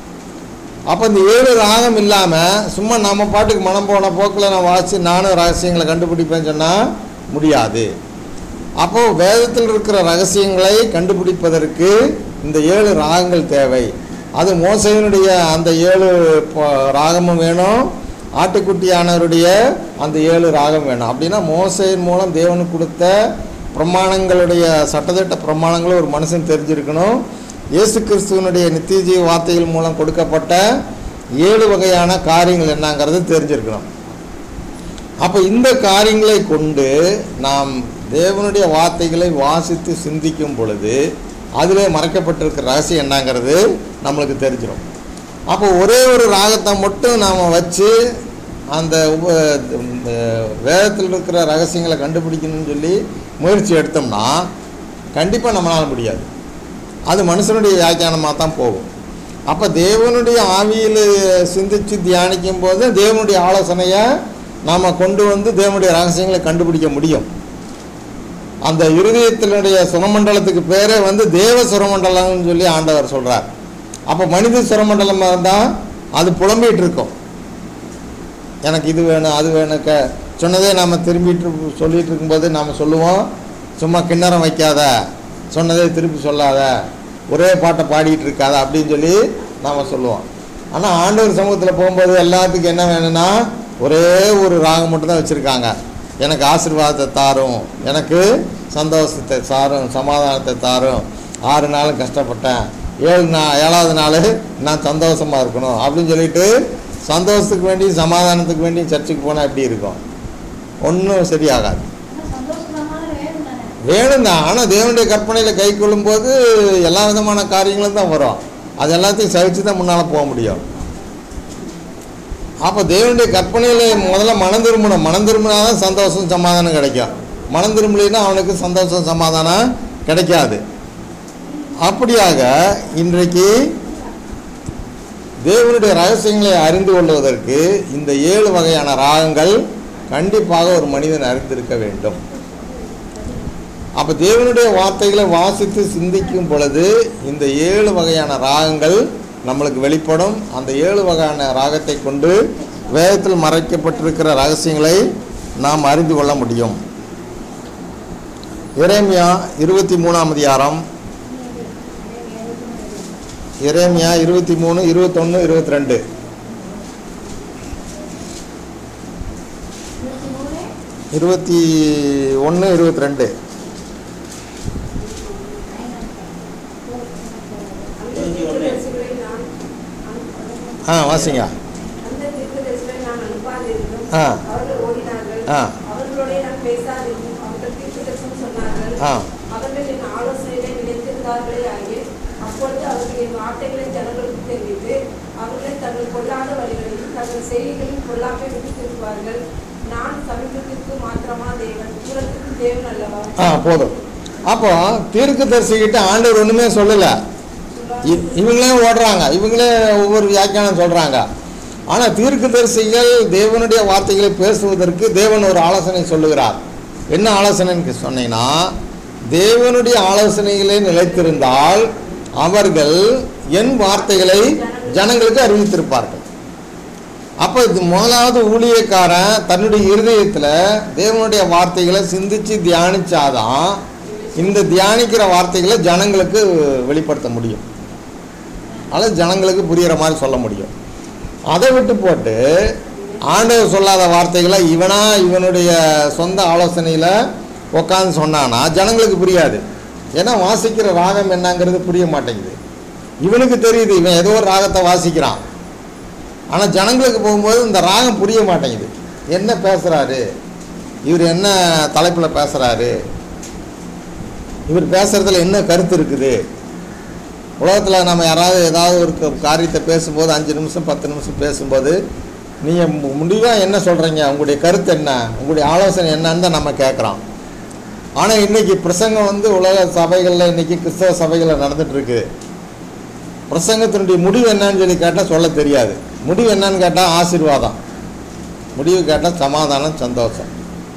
அப்போ இந்த ஏழு ராகம் இல்லாமல் சும்மா நம்ம பாட்டுக்கு மனம் போன போக்கில் நான் வாசி நானும் ரகசியங்களை கண்டுபிடிப்பேன்னு சொன்னால் முடியாது அப்போது வேதத்தில் இருக்கிற ரகசியங்களை கண்டுபிடிப்பதற்கு இந்த ஏழு ராகங்கள் தேவை அது மோசையினுடைய அந்த ஏழு ப- ராகமும் வேணும் ஆட்டுக்குட்டியானவருடைய அந்த ஏழு ராகம் வேணும் அப்படின்னா மோசையின் மூலம் தேவனுக்கு கொடுத்த பிரமாணங்களுடைய சட்டத்திட்ட பிரமாணங்களை ஒரு மனுஷன் தெரிஞ்சிருக்கணும் இயேசு கிறிஸ்துவனுடைய நித்திய ஜீவ வார்த்தைகள் மூலம் கொடுக்கப்பட்ட ஏழு வகையான காரியங்கள் என்னங்கிறது தெரிஞ்சிருக்கணும் அப்போ இந்த காரியங்களை கொண்டு நாம் தேவனுடைய வார்த்தைகளை வாசித்து சிந்திக்கும் பொழுது அதிலே மறைக்கப்பட்டிருக்கிற ரகசியம் என்னங்கிறது நம்மளுக்கு தெரிஞ்சிடும் அப்போ ஒரே ஒரு ராகத்தை மட்டும் நாம் வச்சு அந்த உப இந்த வேதத்தில் இருக்கிற ரகசியங்களை கண்டுபிடிக்கணும்னு சொல்லி முயற்சி எடுத்தோம்னா கண்டிப்பாக நம்மளால் முடியாது அது மனுஷனுடைய வியாக்கியானமாக தான் போகும் அப்போ தேவனுடைய ஆவியில் சிந்தித்து தியானிக்கும் போது தேவனுடைய ஆலோசனையை நாம் கொண்டு வந்து தேவனுடைய ரகசியங்களை கண்டுபிடிக்க முடியும் அந்த இருதயத்தினுடைய சுரமண்டலத்துக்கு பேரே வந்து தேவ சுரமண்டலம்னு சொல்லி ஆண்டவர் சொல்கிறார் அப்போ மனித சுரமண்டலமாக இருந்தால் அது புலம்பிகிட்டு இருக்கும் எனக்கு இது வேணும் அது வேணும் க சொன்னதே நாம் திரும்பிட்டு இரு- சொல்லிட்டு இருக்கும்போது நாம் சொல்லுவோம் சும்மா கிண்ணறம் வைக்காத சொன்னதே திருப்பி சொல்லாத ஒரே பாட்டை பாடிட்டு இருக்காத அப்படின்னு சொல்லி நாம் சொல்லுவோம் ஆனால் ஆண்டவர் சமூகத்தில் போகும்போது எல்லாத்துக்கும் என்ன வேணும்னா ஒரே ஒரு ராகம் மட்டும்தான் வச்சுருக்காங்க எனக்கு ஆசீர்வாதத்தை தாரும் எனக்கு சந்தோஷத்தை தாரும் சமாதானத்தை தாரும் ஆறு நாளும் கஷ்டப்பட்டேன் ஏழு நா ஏழாவது நாள் நான் சந்தோஷமாக இருக்கணும் அப்படின்னு சொல்லிட்டு சந்தோஷத்துக்கு வேண்டி சமாதானத்துக்கு வேண்டி சர்ச்சுக்கு போனால் எப்படி இருக்கும் ஒன்றும் சரியாகாது ஆனா சந்தோஷமான வேணும் தானே வேணும் தான் ஆனால் தேவனுடைய கற்பனையில் கை கொள்ளும்போது எல்லா விதமான காரியங்களும் தான் வரும் அது எல்லாத்தையும் சகிச்சு தான் முன்னால் போக முடியும் அப்போ தேவனுடைய கற்பனையில் முதல்ல மனம் திரும்பணும் மனம் திரும்பினா தான் சந்தோஷம் சமாதானம் கிடைக்கும் மனம் திரும்பலைன்னா அவனுக்கு சந்தோஷம் சமாதானம் கிடைக்காது அப்படியாக இன்றைக்கு தேவனுடைய ரகசியங்களை அறிந்து கொள்வதற்கு இந்த ஏழு வகையான ராகங்கள் கண்டிப்பாக ஒரு மனிதன் அறிந்திருக்க வேண்டும் அப்போ தேவனுடைய வார்த்தைகளை வாசித்து சிந்திக்கும் பொழுது இந்த ஏழு வகையான ராகங்கள் நம்மளுக்கு வெளிப்படும் அந்த ஏழு வகையான ராகத்தை கொண்டு வேதத்தில் மறைக்கப்பட்டிருக்கிற ரகசியங்களை நாம் அறிந்து கொள்ள முடியும் எரேமியா இருபத்தி மூணாம் அதிகாரம் எரேமியா இருபத்தி மூணு இருபத்தொன்று இருபத்தி ரெண்டு இருபத்தி ஒன்று இருபத்தி ரெண்டு அந்த தீர்க்கதரிசிகளை நான் அனுப்ப- ஆ வாசிங்க அந்த தீர்க்கதரிசிகளை நான் அனுப்பாதிருந்தும் ஆ. அவர்கள் ஓடினார்கள் ஆ. அவர்களோட நான் பேசாதிருந்தும் அவர்கள் தீர்க்கதரிசனம் சொன்னார்கள் ஆ. அவர்கள் என் ஆலோசனைகளை நினைத்திருந்தார்களே ஆகிய அப்பொழுது அவர்கள் என் வார்த்தைகளை ஜனங்களுக்கு தெரிவித்து அவர்களை தங்கள் கொள்ளாத வழிகளையும் தங்கள் செய்திகளின் கொள்ளாமை விட்டு திருப்புவார்கள் நான் சமீபத்திற்கு மாத்திரமா தேவன் தூரத்துக்கு தேவன் அல்லவா ஆ போதும் அப்போ தீர்க்கதரிசிக்கிட்ட ஆண்டவர் ஒன்றுமே சொல்லலை இ- இவங்களே ஓடுறாங்க இவங்களே ஒவ்வொரு வியாக்கியானம் சொல்கிறாங்க ஆனால் தீர்க்கதரிசிகள் தேவனுடைய வார்த்தைகளை பேசுவதற்கு தேவன் ஒரு ஆலோசனை சொல்லுகிறார் என்ன ஆலோசனைன்னு சொன்னீங்கன்னா தேவனுடைய ஆலோசனைகளே நிலைத்திருந்தால் அவர்கள் என் வார்த்தைகளை ஜனங்களுக்கு அறிவித்திருப்பார்கள் அப்போ இது முதலாவது ஊழியக்காரன் தன்னுடைய இருதயத்தில் தேவனுடைய வார்த்தைகளை சிந்திச்சு தியானிச்சாதான் இந்த தியானிக்கிற வார்த்தைகளை ஜனங்களுக்கு வெளிப்படுத்த முடியும் அல்லது ஜனங்களுக்கு புரிகிற மாதிரி சொல்ல முடியும் அதை விட்டு போட்டு ஆண்டவர் சொல்லாத வார்த்தைகளை இவனா இவனுடைய சொந்த ஆலோசனையில் உட்காந்து சொன்னானா ஜனங்களுக்கு புரியாது ஏன்னா வாசிக்கிற ராகம் என்னங்கிறது புரிய மாட்டேங்குது இவனுக்கு தெரியுது இவன் ஏதோ ஒரு ராகத்தை வாசிக்கிறான் ஆனால் ஜனங்களுக்கு போகும்போது இந்த ராகம் புரிய மாட்டேங்குது என்ன பேசுகிறாரு இவர் என்ன தலைப்பில் பேசுகிறாரு இவர் பேசுகிறதுல என்ன கருத்து இருக்குது உலகத்தில் நம்ம யாராவது ஏதாவது ஒரு க- காரியத்தை பேசும்போது அஞ்சு நிமிஷம் பத்து நிமிஷம் பேசும்போது நீங்கள் முடிவாக என்ன சொல்கிறீங்க உங்களுடைய கருத்து என்ன உங்களுடைய ஆலோசனை என்னன்னு தான் நம்ம கேட்குறோம் ஆனால் இன்றைக்கி பிரசங்கம் வந்து உலக சபைகளில் இன்றைக்கி கிறிஸ்தவ சபைகளில் நடந்துகிட்ருக்கு பிரசங்கத்தினுடைய முடிவு என்னன்னு சொல்லி கேட்டால் சொல்ல தெரியாது முடிவு என்னன்னு கேட்டால் ஆசீர்வாதம் முடிவு கேட்டால் சமாதானம் சந்தோஷம்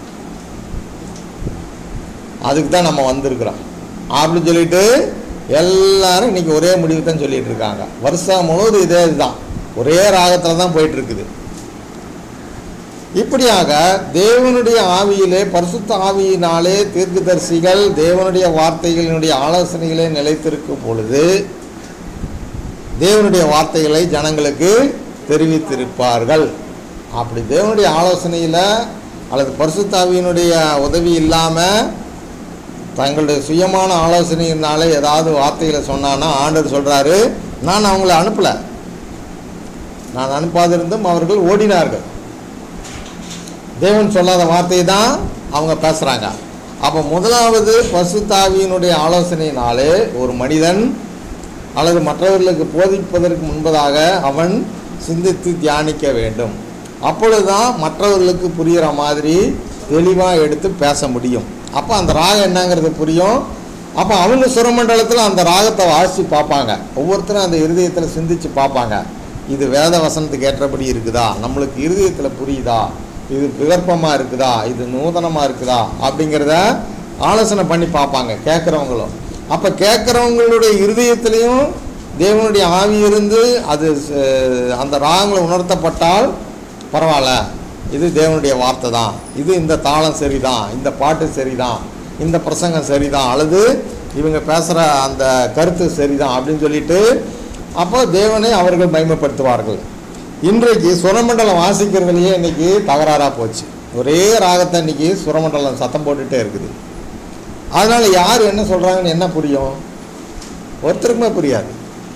அதுக்கு தான் நம்ம வந்திருக்கிறோம் அப்படின்னு சொல்லிட்டு எல்லாரும் இன்னைக்கு ஒரே முடிவு தான் சொல்லிட்டு இருக்காங்க வருஷம் முழுவதும் இதே இதுதான் ஒரே ராகத்தில் தான் போயிட்டு இருக்குது இப்படியாக தேவனுடைய ஆவியிலே பரிசுத்த ஆவியினாலே தீர்க்கதரிசிகள் தேவனுடைய வார்த்தைகளினுடைய ஆலோசனைகளே நிலைத்திருக்கும் பொழுது தேவனுடைய வார்த்தைகளை ஜனங்களுக்கு தெரிவித்திருப்பார்கள் அப்படி தேவனுடைய ஆலோசனையில் அல்லது பரிசுத்தாவியினுடைய உதவி இல்லாமல் தங்களுடைய சுயமான ஆலோசனையினாலே ஏதாவது வார்த்தைகளை சொன்னான்னா ஆண்டவர் சொல்கிறாரு நான் அவங்கள அனுப்பலை நான் அனுப்பாதிருந்தும் அவர்கள் ஓடினார்கள் தேவன் சொல்லாத வார்த்தையை தான் அவங்க பேசுகிறாங்க அப்போ முதலாவது பசுத்தாவியினுடைய ஆலோசனையினாலே ஒரு மனிதன் அல்லது மற்றவர்களுக்கு போதிப்பதற்கு முன்பதாக அவன் சிந்தித்து தியானிக்க வேண்டும் அப்பொழுதுதான் மற்றவர்களுக்கு புரிகிற மாதிரி தெளிவாக எடுத்து பேச முடியும் அப்போ அந்த ராகம் என்னங்கிறது புரியும் அப்போ அவங்க சுரமண்டலத்தில் அந்த ராகத்தை வாசித்து பார்ப்பாங்க ஒவ்வொருத்தரும் அந்த இருதயத்தில் சிந்திச்சு பார்ப்பாங்க இது வேத வசனத்துக்கு ஏற்றபடி இருக்குதா நம்மளுக்கு இருதயத்தில் புரியுதா இது விகற்பமாக இருக்குதா இது நூதனமாக இருக்குதா அப்படிங்கிறத ஆலோசனை பண்ணி பார்ப்பாங்க கேட்குறவங்களும் அப்போ கேட்குறவங்களுடைய இருதயத்திலையும் தேவனுடைய ஆவி இருந்து அது ச- அந்த ராகங்களை உணர்த்தப்பட்டால் பரவாயில்ல இது தேவனுடைய வார்த்தை தான் இது இந்த தாளம் சரிதான் இந்த பாட்டு சரிதான் இந்த பிரசங்கம் சரிதான் அல்லது இவங்க பேசுகிற அந்த கருத்து சரிதான் அப்படின்னு சொல்லிட்டு அப்போ தேவனை அவர்கள் மகிமைப்படுத்துவார்கள் இன்றைக்கு சுரமண்டலம் வாசிக்கிறதுலையே இன்னைக்கு தகராறாக போச்சு ஒரே ராகத்தை இன்னைக்கு சுரமண்டலம் சத்தம் போட்டுகிட்டே இருக்குது அதனால் யார் என்ன சொல்கிறாங்கன்னு என்ன புரியும் ஒருத்தருக்குமே புரியாது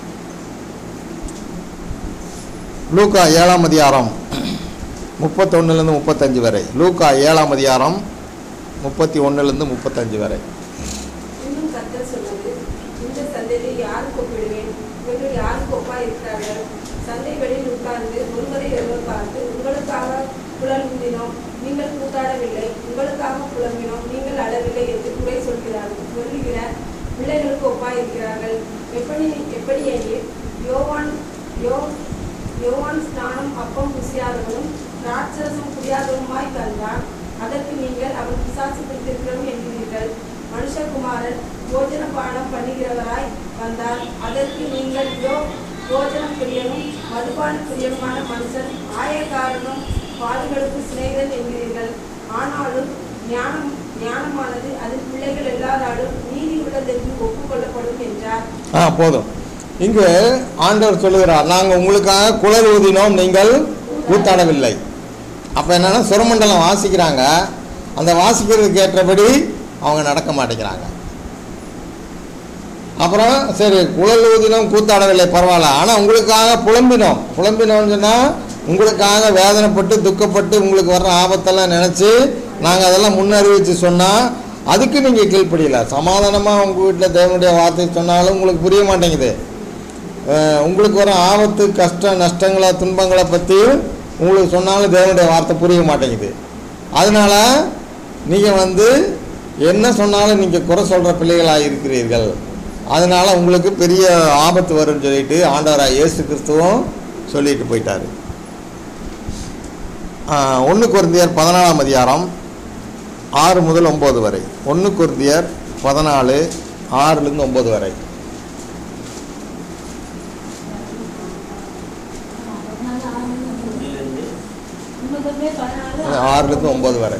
லூக்கா ஏழாம் அதிகாரம் முப்பத்தொன்னுலேருந்து முப்பத்தஞ்சு வரை லூக்கா ஏழாம் அதிகாரம் முப்பத்தி ஒன்றுலேருந்து முப்பத்தஞ்சு வரை இன்னும் கர்த்தர் சொன்னது இந்த சந்தையை யாருக்கு ஒப்பிடுவேன் இவர்கள் யாருக்கு ஒப்பா இருக்கிறார்கள் சந்தை வெளியில் உட்கார்ந்து ஒருவரை ஒருவர் பார்த்து உங்களுக்காக குழல் ஊதினோம் நீங்கள் கூத்தாடவில்லை உங்களுக்காக புலம்பினோம் நீங்கள் அழவில்லை என்று குறை சொல்கிறார்கள் சொல்லுகிற பிள்ளைகளுக்கு ஒப்பாயிருக்கிறார்கள் எப்படி எப்படி எனில் யோவான் யோ யோவான் ஸ்நானம் அப்பம் புசியாதவனும் ராட்சசம் புரியாதவனுமாய் வந்தான் அதற்கு நீங்கள் அவன் பிசாசு பிடித்திருக்கிறோம் என்கிறீர்கள் மனுஷகுமாரன் போஜன பானம் பண்ணுகிறவராய் வந்தார் அதற்கு நீங்கள் யோ போஜன பிரியனும் மதுபான பிரியனுமான மனுஷன் ஆயக்காரனும் பாடுகளுக்கு சிநேகன் என்கிறீர்கள் ஆனாலும் ஞானம் ஞானமானது அதன் பிள்ளைகள் எல்லாராலும் நீதி உள்ளதென்று ஒப்புக்கொள்ளப்படும் என்றார் ஆ போதும் இங்கு ஆண்டவர் சொல்லுகிறார் நாங்கள் உங்களுக்காக குழல் ஊதினோம் நீங்கள் கூத்தாடவில்லை அப்போ என்னன்னா சுரமண்டலம் வாசிக்கிறாங்க அந்த வாசிக்கிறதுக்கு ஏற்றபடி அவங்க நடக்க மாட்டேங்கிறாங்க அப்புறம் சரி குழல் ஊதினோம் கூத்தாடவில்லை பரவாயில்ல ஆனால் உங்களுக்காக புலம்பினோம் புலம்பினோம்னு சொன்னால் உங்களுக்காக வேதனைப்பட்டு துக்கப்பட்டு உங்களுக்கு வர்ற ஆபத்தெல்லாம் நினச்சி நாங்கள் அதெல்லாம் முன்னறிவித்து சொன்னால் அதுக்கு நீங்கள் கீழ்ப்படியல சமாதானமாக உங்கள் வீட்டில் தேவனுடைய வார்த்தை சொன்னாலும் உங்களுக்கு புரிய மாட்டேங்குது அஹ் உங்களுக்கு வர ஆபத்து கஷ்டம் நஷ்டங்களை துன்பங்களை பற்றி உங்களுக்கு சொன்னாலும் தேவனுடைய வார்த்தை புரிய மாட்டேங்குது அதனால நீங்கள் வந்து என்ன சொன்னாலும் நீங்கள் குறை சொல்கிற பிள்ளைகளாக இருக்கிறீர்கள் அதனால உங்களுக்கு பெரிய ஆபத்து வரும்னு சொல்லிட்டு ஆண்டவராக இயேசு கிறிஸ்துவும் சொல்லிட்டு போயிட்டார் ஒன்று குருந்தியர் பதினாலாம் அதிகாரம் ஆறு முதல் ஒம்பது வரை ஒன்று குருந்தியர் பதினாலு ஆறுலேருந்து ஒம்பது வரை இதிலிருந்து இன்னும் பதினாலு ஆறுலேருந்து ஒம்பது வரை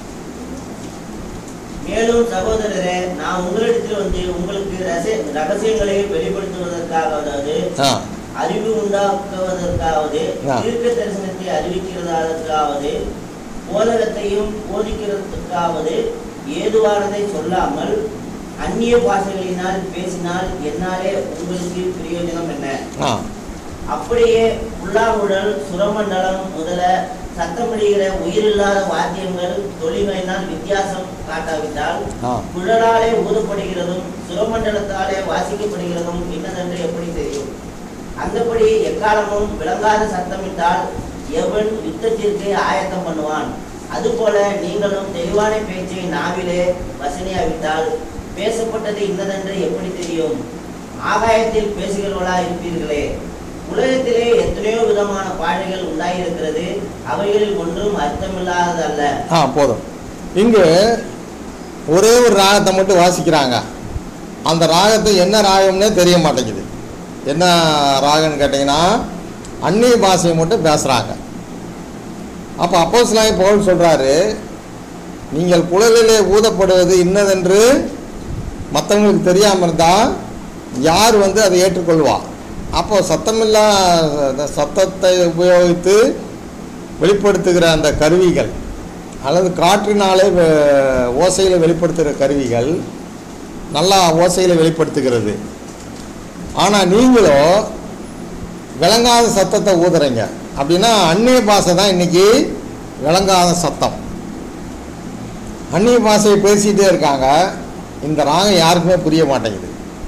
மேலும் சகோதரரே நான் உங்களிடத்தில் வந்து உங்களுக்கு ரச- ரகசியங்களை வெளிப்படுத்துவதற்காவது ஆ அறிவு உண்டாக்குவதற்காவது ஆ. தீர்க்க தரிசனத்தை அறிவிக்கிறதற்காவது போதகத்தையும் போதிக்கிறதுக்காவது ஏதுவானதை சொல்லாமல் அந்நிய பாஷைகளினால் பேசினால் என்னாலே உங்களுக்கு பிரயோஜனம் என்ன ஆ அப்படியே புல்லாங்குழல் சுரமண்டலம் முதல சத்தமிடுகிற உயிரில்லாத வாத்தியங்கள் தொழில்களினால் வித்தியாசம் காட்டாவிட்டால் ஆ குழலாலே ஊதப்படுகிறதும் சுரமண்டலத்தாலே வாசிக்கப்படுகிறதும் இன்னதென்று எப்படி தெரியும் அந்தபடி எக்காலமும் விளங்காத சத்தமிட்டால் எவன் யுத்தத்திற்கு ஆயத்தம் பண்ணுவான் அதுபோல நீங்களும் தெளிவான பேச்சை நாவிலே வசனியாவிட்டால் பேசப்பட்டது இன்னதென்று எப்படி தெரியும் ஆகாயத்தில் பேசுகிறவளா இருப்பீர்களே உலகத்திலே எத்தனையோ விதமான பாடைகள் உண்டாயிருக்கிறது அவைகளில் ஒன்றும் அர்த்தமில்லாததல்ல ஆ போதும் இங்கு ஒரே ஒரு ராகத்தை மட்டும் வாசிக்கிறாங்க அந்த ராகத்தை என்ன ராகம்னே தெரிய மாட்டேங்குது என்ன ராகம்னு கேட்டிங்கன்னா அந்நிய பாஷையை மட்டும் பேசுகிறாங்க அப்போ அப்போஸ்தலனாகிய பவுல் சொல்கிறாரு நீங்கள் குழலிலே ஊதப்படுவது இன்னதென்று மற்றவங்களுக்கு தெரியாமல் இருந்தால் யார் வந்து அதை ஏற்றுக்கொள்வா அப்போ சத்தமில்லா அந்த சத்தத்தை உபயோகித்து வெளிப்படுத்துகிற அந்த கருவிகள் அல்லது காற்றினாலே வெ- ஓசையில் வெளிப்படுத்துகிற கருவிகள் நல்லா ஓசையில் வெளிப்படுத்துகிறது ஆனால் நீங்களோ விளங்காத சத்தத்தை ஊதுறீங்க அப்படின்னா அந்நிய பாஷை தான் இன்னைக்கு விளங்காத சத்தம் அந்நிய பாஷையை பேசிகிட்டே இருக்காங்க இந்த ராகம் யாருக்குமே புரிய மாட்டேங்குது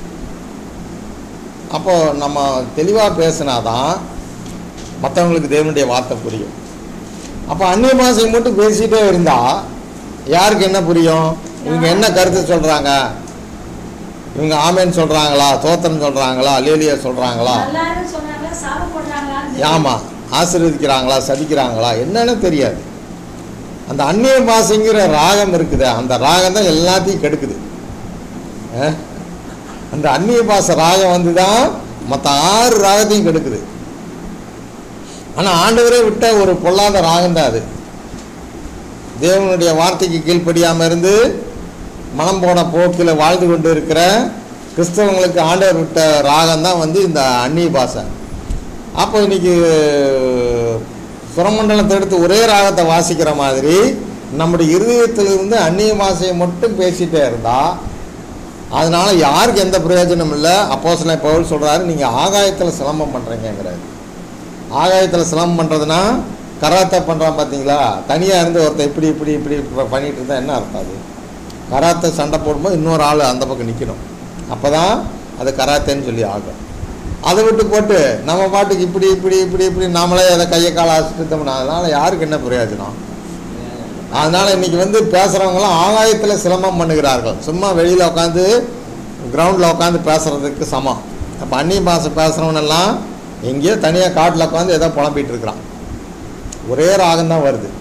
அப்போ நம்ம தெளிவாக பேசினாதான் மற்றவங்களுக்கு தேவனுடைய வார்த்தை புரியும் அப்போ அந்நிய பாஷை மட்டும் பேசிகிட்டே இருந்தால் யாருக்கு என்ன புரியும் இவங்க என்ன கருத்து சொல்கிறாங்க இவங்க ஆமேன்னு சொல்கிறாங்களா தோத்திரம் சொல்கிறாங்களா லேலியா சொல்கிறாங்களா நல்லாருன்னு சொன்னாங்களா சாபப்படுறாங்களான்னு ஆமாம் ஆசீர்வதிக்கிறாங்களா சபிக்கிறாங்களா என்னன்னு தெரியாது அந்த அந்நிய பாஷைங்கிற ராகம் இருக்குது அந்த ராகம் தான் எல்லாத்தையும் கெடுக்குது அஹ்? அந்த அந்நிய பாஷை ராகம் வந்து தான் மற்ற ஆறு ராகத்தையும் கெடுக்குது ஆனால் ஆண்டவரே விட்ட ஒரு பொல்லாத ராகம் தான் அது தேவனுடைய வார்த்தைக்கு கீழ்ப்படியாமல் இருந்து மனம் போன போக்கில் வாழ்ந்து கொண்டு இருக்கிற கிறிஸ்தவங்களுக்கு ஆண்டவர் விட்ட ராகம் தான் வந்து இந்த அந்நிய பாஷை அப்போ இன்னைக்கு சுரமண்டலத்தை எடுத்து ஒரே ராகத்தை வாசிக்கிற மாதிரி நம்முடைய இருதயத்திலிருந்து அந்நிய பாஷையை மட்டும் பேசிகிட்டே இருந்தால் அதனால யாருக்கு எந்த பிரயோஜனம் இல்லை அப்போ சில பவுல் சொல்கிறாரு நீங்கள் ஆகாயத்தில் சிலம்பம் பண்ணுறீங்கிறாரு ஆகாயத்தில் சிலம்பம் பண்ணுறதுனா கராத்தே பண்ணுறான் பார்த்தீங்களா தனியாக இருந்து ஒருத்தன் இப்படி இப்படி இப்படி இப்படி பண்ணிட்டு இருந்தா என்ன அர்த்தம் அது கராத்தே சண்டை போடும்போது இன்னொரு ஆள் அந்த பக்கம் நிற்கணும் அப்போ தான் அது கராத்தேன்னு சொல்லி ஆகும் அதை விட்டு போட்டு நம்ம பாட்டுக்கு இப்படி இப்படி இப்படி இப்படி நாமளே அதை கையை காலை அசுத்தம்னா அதனால் யாருக்கு என்ன பிரயோஜனம் அதனால் இன்னைக்கு வந்து பேசுகிறவங்களாம் ஆகாயத்தில் சிலம்பம் பண்ணுகிறார்கள் சும்மா வெளியில் உட்காந்து கிரவுண்டில் உட்காந்து பேசுகிறதுக்கு சமம் அப்போ அந்நிய பாஷை பேசுகிறவனெல்லாம் எங்கேயோ தனியாக காட்டில் உட்காந்து ஏதோ புலம்பிட்டு இருக்கிறான் ஒரே ராகம் தான் வருது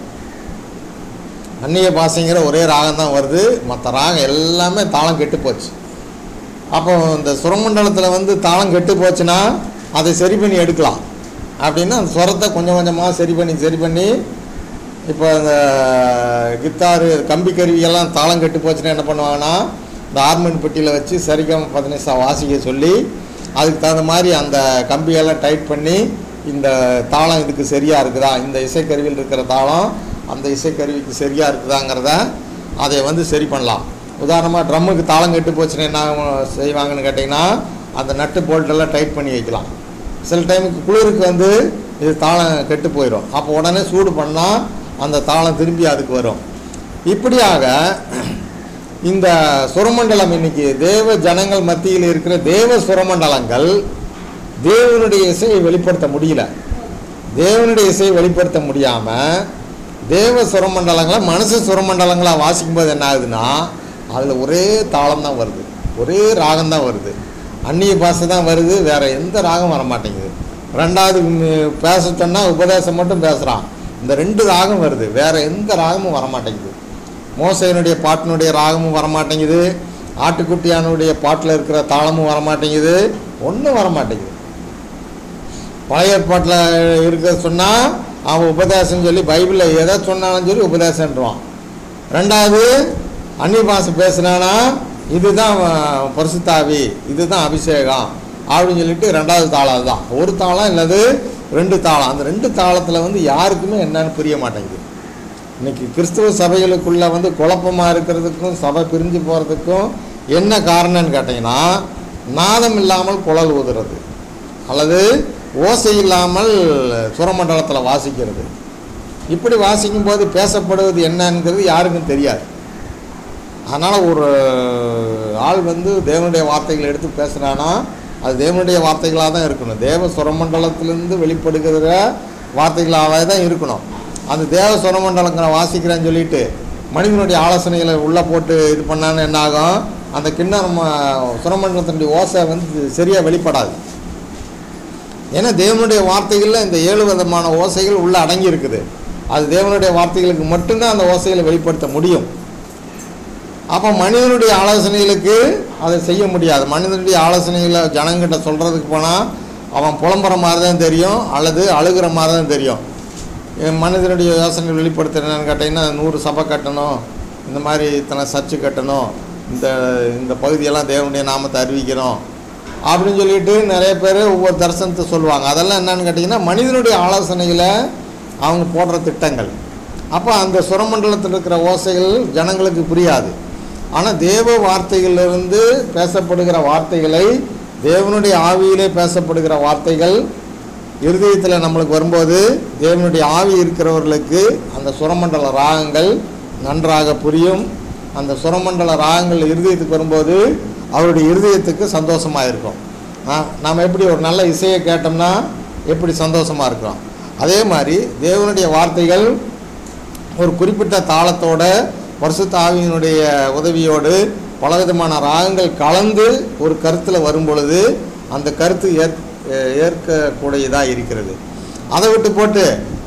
அந்நிய பாஷைங்கிற ஒரே ராகம் தான் வருது மற்ற ராகம் எல்லாமே தாளம் கெட்டு போச்சு அப்போ இந்த சுரமண்டலத்தில் வந்து தாளம் கெட்டு போச்சுன்னா அதை சரி பண்ணி எடுக்கலாம் அப்படின்னா அந்த சுரத்தை கொஞ்சம் கொஞ்சமாக சரி பண்ணி சரி பண்ணி இப்போ இந்த கித்தாரு கம்பி கருவியெல்லாம் தாளம் கெட்டு போச்சுன்னா என்ன பண்ணுவாங்கன்னா இந்த ஆர்மெண்ட் பெட்டியில் வச்சு சரிகம் பதினேசா வாசிக்க சொல்லி அதுக்கு தகுந்த மாதிரி அந்த கம்பியெல்லாம் டைட் பண்ணி இந்த தாளம் இதுக்கு சரியாக இருக்குதா இந்த இசைக்கருவியில் இருக்கிற தாளம் அந்த இசைக்கருவிக்கு சரியாக இருக்குதாங்கிறத அதை வந்து சரி பண்ணலாம் உதாரணமாக ட்ரம்முக்கு தாளம் கெட்டு போச்சுன்னா என்ன ஆகும் செய்வாங்கன்னு கேட்டிங்கன்னா அந்த நட்டு போல்ட்டெல்லாம் டைட் பண்ணி வைக்கலாம் சில டைமுக்கு குளிருக்கு வந்து இது தாளம் கெட்டு போயிடும் அப்போ உடனே சூடு பண்ணால் அந்த தாளம் திரும்பி அதுக்கு வரும் இப்படியாக இந்த சுரமண்டலம் இன்னைக்கு தேவ ஜனங்கள் மத்தியில் இருக்கிற தேவ சுரமண்டலங்கள் தேவனுடைய இசையை வெளிப்படுத்த முடியல தேவனுடைய இசையை வெளிப்படுத்த முடியாமல் தேவ சுரமண்டலங்களை மனுஷ சுரமண்டலங்களாக வாசிக்கும்போது என்ன ஆகுதுன்னா அதில் ஒரே தாளம் தான் வருது ஒரே ராகம் தான் வருது அந்நிய பாஷை தான் வருது வேற எந்த ராகம் வர மாட்டேங்குது ரெண்டாவது ம், பேச சொன்னால் உபதேசம் மட்டும் பேசுகிறான் இந்த ரெண்டு ராகம் வருது வேற எந்த ராகமும் வர மாட்டேங்குது மோசையனுடைய பாட்டினுடைய ராகமும் வர மாட்டேங்குது ஆட்டுக்குட்டியானுடைய பாட்டில் இருக்கிற தாளமும் வர மாட்டேங்குது ஒன்றும் வர மாட்டேங்குது பழைய ஏற்பாட்டில் இருக்க சொன்னால் அவன் உபதேசம் சொல்லி பைபிளில் எதை சொன்னாலும் சொல்லி உபதேசன்றான் ரெண்டாவது அந்நிய பாஷை பேசுனானா இதுதான் அஹ், பரிசுத்தாவி இதுதான் அபிஷேகம் அப்படின்னு சொல்லிட்டு ரெண்டாவது தாளம் அதுதான் ஒரு தாளம் இல்லது ரெண்டு தாளம் அந்த ரெண்டு தாளத்தில் வந்து யாருக்குமே என்னன்னு புரிய மாட்டேங்குது இன்னைக்கு கிறிஸ்துவ சபைகளுக்குள்ள வந்து குழப்பமாக இருக்கிறதுக்கும் சபை பிரிஞ்சு போகிறதுக்கும் என்ன காரணம்னு கேட்டிங்கன்னா நாதம் இல்லாமல் குழல் ஊதுறது அல்லது ஓசை இல்லாமல் சுரமண்டலத்தில் வாசிக்கிறது இப்படி வாசிக்கும்போது பேசப்படுவது என்னங்கிறது யாருக்கும் தெரியாது அதனால் ஒரு ஆள் வந்து தேவனுடைய வார்த்தைகளை எடுத்து பேசுகிறானா அது தேவனுடைய வார்த்தைகளாக தான் இருக்கணும் தேவ சுரமண்டலத்திலிருந்து வெளிப்படுகிற வார்த்தைகளாகவே தான் இருக்கணும் அந்த தேவ சுரமண்டலங்கிற வாசிக்கிறேன்னு சொல்லிட்டு மனிதனுடைய ஆலோசனைகளை உள்ளே போட்டு இது பண்ணான்னு என்ன ஆகும் அந்த கிண்ணம் சுரமண்டலத்தினுடைய ஓசை வந்து சரியாக வெளிப்படாது ஏன்னா தேவனுடைய வார்த்தைகளில் இந்த ஏழு விதமான ஓசைகள் உள்ளே அடங்கி இருக்குது அது தேவனுடைய வார்த்தைகளுக்கு மட்டும்தான் அந்த ஓசைகளை வெளிப்படுத்த முடியும் அப்போ மனிதனுடைய ஆலோசனைகளுக்கு அதை செய்ய முடியாது மனிதனுடைய ஆலோசனைகளை ஜனங்கிட்ட சொல்கிறதுக்கு போனால் அவன் புலம்புற மாதிரி தான் தெரியும் அல்லது அழுகிற மாதிரி தான் தெரியும் என் மனிதனுடைய யோசனை வெளிப்படுத்துறேன்னு கேட்டிங்கன்னா நூறு சபை கட்டணும் இந்த மாதிரி இத்தனை சர்ச்சு கட்டணும் இந்த இந்த பகுதியெல்லாம் தேவனுடைய நாமத்தை அறிவிக்கிறோம் அப்படின்னு சொல்லிட்டு நிறைய பேர் ஒவ்வொரு தரிசனத்தை சொல்லுவாங்க அதெல்லாம் என்னன்னு கேட்டிங்கன்னா மனிதனுடைய ஆலோசனைகளை அவங்க போடுற திட்டங்கள் அப்போ அந்த சுரமண்டலத்தில் இருக்கிற ஓசைகள் ஜனங்களுக்கு புரியாது ஆனால் தேவ வார்த்தைகளிலிருந்து பேசப்படுகிற வார்த்தைகளை தேவனுடைய ஆவியிலே பேசப்படுகிற வார்த்தைகள் இருதயத்தில் நம்மளுக்கு வரும்போது தேவனுடைய ஆவி இருக்கிறவர்களுக்கு அந்த சுரமண்டல ராகங்கள் நன்றாக புரியும் அந்த சுரமண்டல ராகங்கள் இருதயத்துக்கு வரும்போது அவருடைய இருதயத்துக்கு சந்தோஷமாக இருக்கும் ஆ- நாம் எப்படி ஒரு நல்ல இசையை கேட்டோம்னா எப்படி சந்தோஷமாக இருக்கிறோம் அதே மாதிரி தேவனுடைய வார்த்தைகள் ஒரு குறிப்பிட்ட தாளத்தோட பரிசுத்த ஆவியினுடைய உதவியோடு பலவிதமான ராகங்கள் கலந்து ஒரு கருத்தில் வரும் பொழுது அந்த கருத்து ஏற் ஏற்கக்கூடியதாக இருக்கிறது அதை விட்டு போட்டு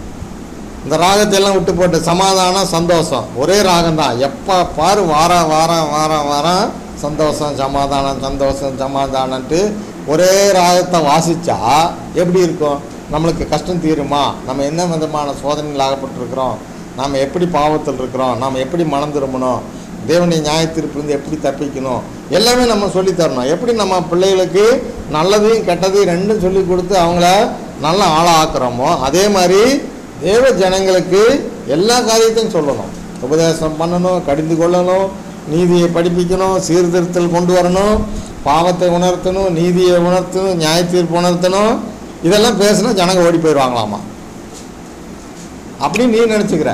இந்த ராகத்தை எல்லாம் விட்டு போட்டு சமாதானம் சந்தோஷம் ஒரே ராகம் தான் எப்போ பாரு வாரம் வாரம் வாரம் வாரம் சந்தோஷம் சமாதானம் சந்தோஷம் சமாதானம்ட்டு ஒரே ராகத்தை வாசிச்சா எப்படி இருக்கும் நம்மளுக்கு கஷ்டம் தீருமா நம்ம என்ன விதமான சோதனையில் ஆகப்பட்டிருக்கிறோம் நாம் எப்படி பாவத்தில் இருக்கிறோம் நாம் எப்படி மனம் திரும்பணும் தேவனுடைய நியாயத்திருப்பிலிருந்து எப்படி தப்பிக்கணும் எல்லாமே நம்ம சொல்லித் தரணும் எப்படி நம்ம பிள்ளைகளுக்கு நல்லதையும் கெட்டதையும் ரெண்டும் சொல்லி கொடுத்து அவங்கள நல்ல ஆளாக ஆக்குறோமோ அதே மாதிரி தேவ ஜனங்களுக்கு எல்லா காரியத்தையும் சொல்லணும் உபதேசம் பண்ணணும் கடிந்து கொள்ளணும் நீதியை படிப்பிக்கணும் சீர்திருத்தல் கொண்டு வரணும் பாவத்தை உணர்த்தணும் நீதியை உணர்த்தணும் நியாயத்தீர்ப்பு உணர்த்தணும் இதெல்லாம் பேசினா ஜனங்க ஓடி போயிடுவாங்களாமா அப்படின்னு நீ நினச்சிக்கிற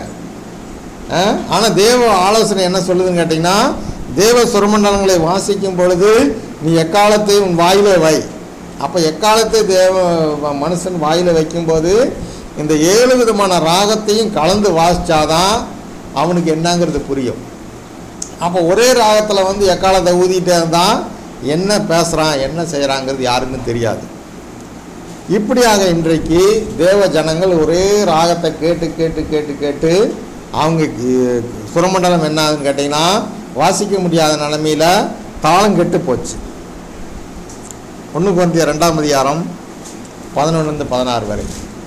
ஆனால் தேவ ஆலோசனை என்ன சொல்லுதுன்னு கேட்டிங்கன்னா தேவ சுரமண்டலங்களை வாசிக்கும் பொழுது நீ எக்காலத்தை உன் வாயிலே வை அப்போ எக்காலத்தை தேவ மனுஷன் வாயில வைக்கும்போது இந்த ஏழு விதமான ராகத்தையும் கலந்து வாசிச்சாதான் அவனுக்கு என்னங்கிறது புரியும் அப்போ ஒரே ராகத்தில் வந்து எக்காலத்தை ஊதிட்டே இருந்தால் என்ன பேசுகிறான் என்ன செய்கிறாங்கிறது யாருக்கும் தெரியாது இப்படியாக இன்றைக்கு தேவ ஜனங்கள் ஒரே ராகத்தை கேட்டு கேட்டு கேட்டு கேட்டு அவங்க கி- சுரமண்டலம் என்ன ஆகுதுன்னு கேட்டிங்கன்னா வாசிக்க முடியாத நிலமையில தாளம் கெட்டு போச்சு ஒன்று குழந்தைய ரெண்டாம் அதிகாரம் பதினொன்றுலேருந்து பதினாறு வரை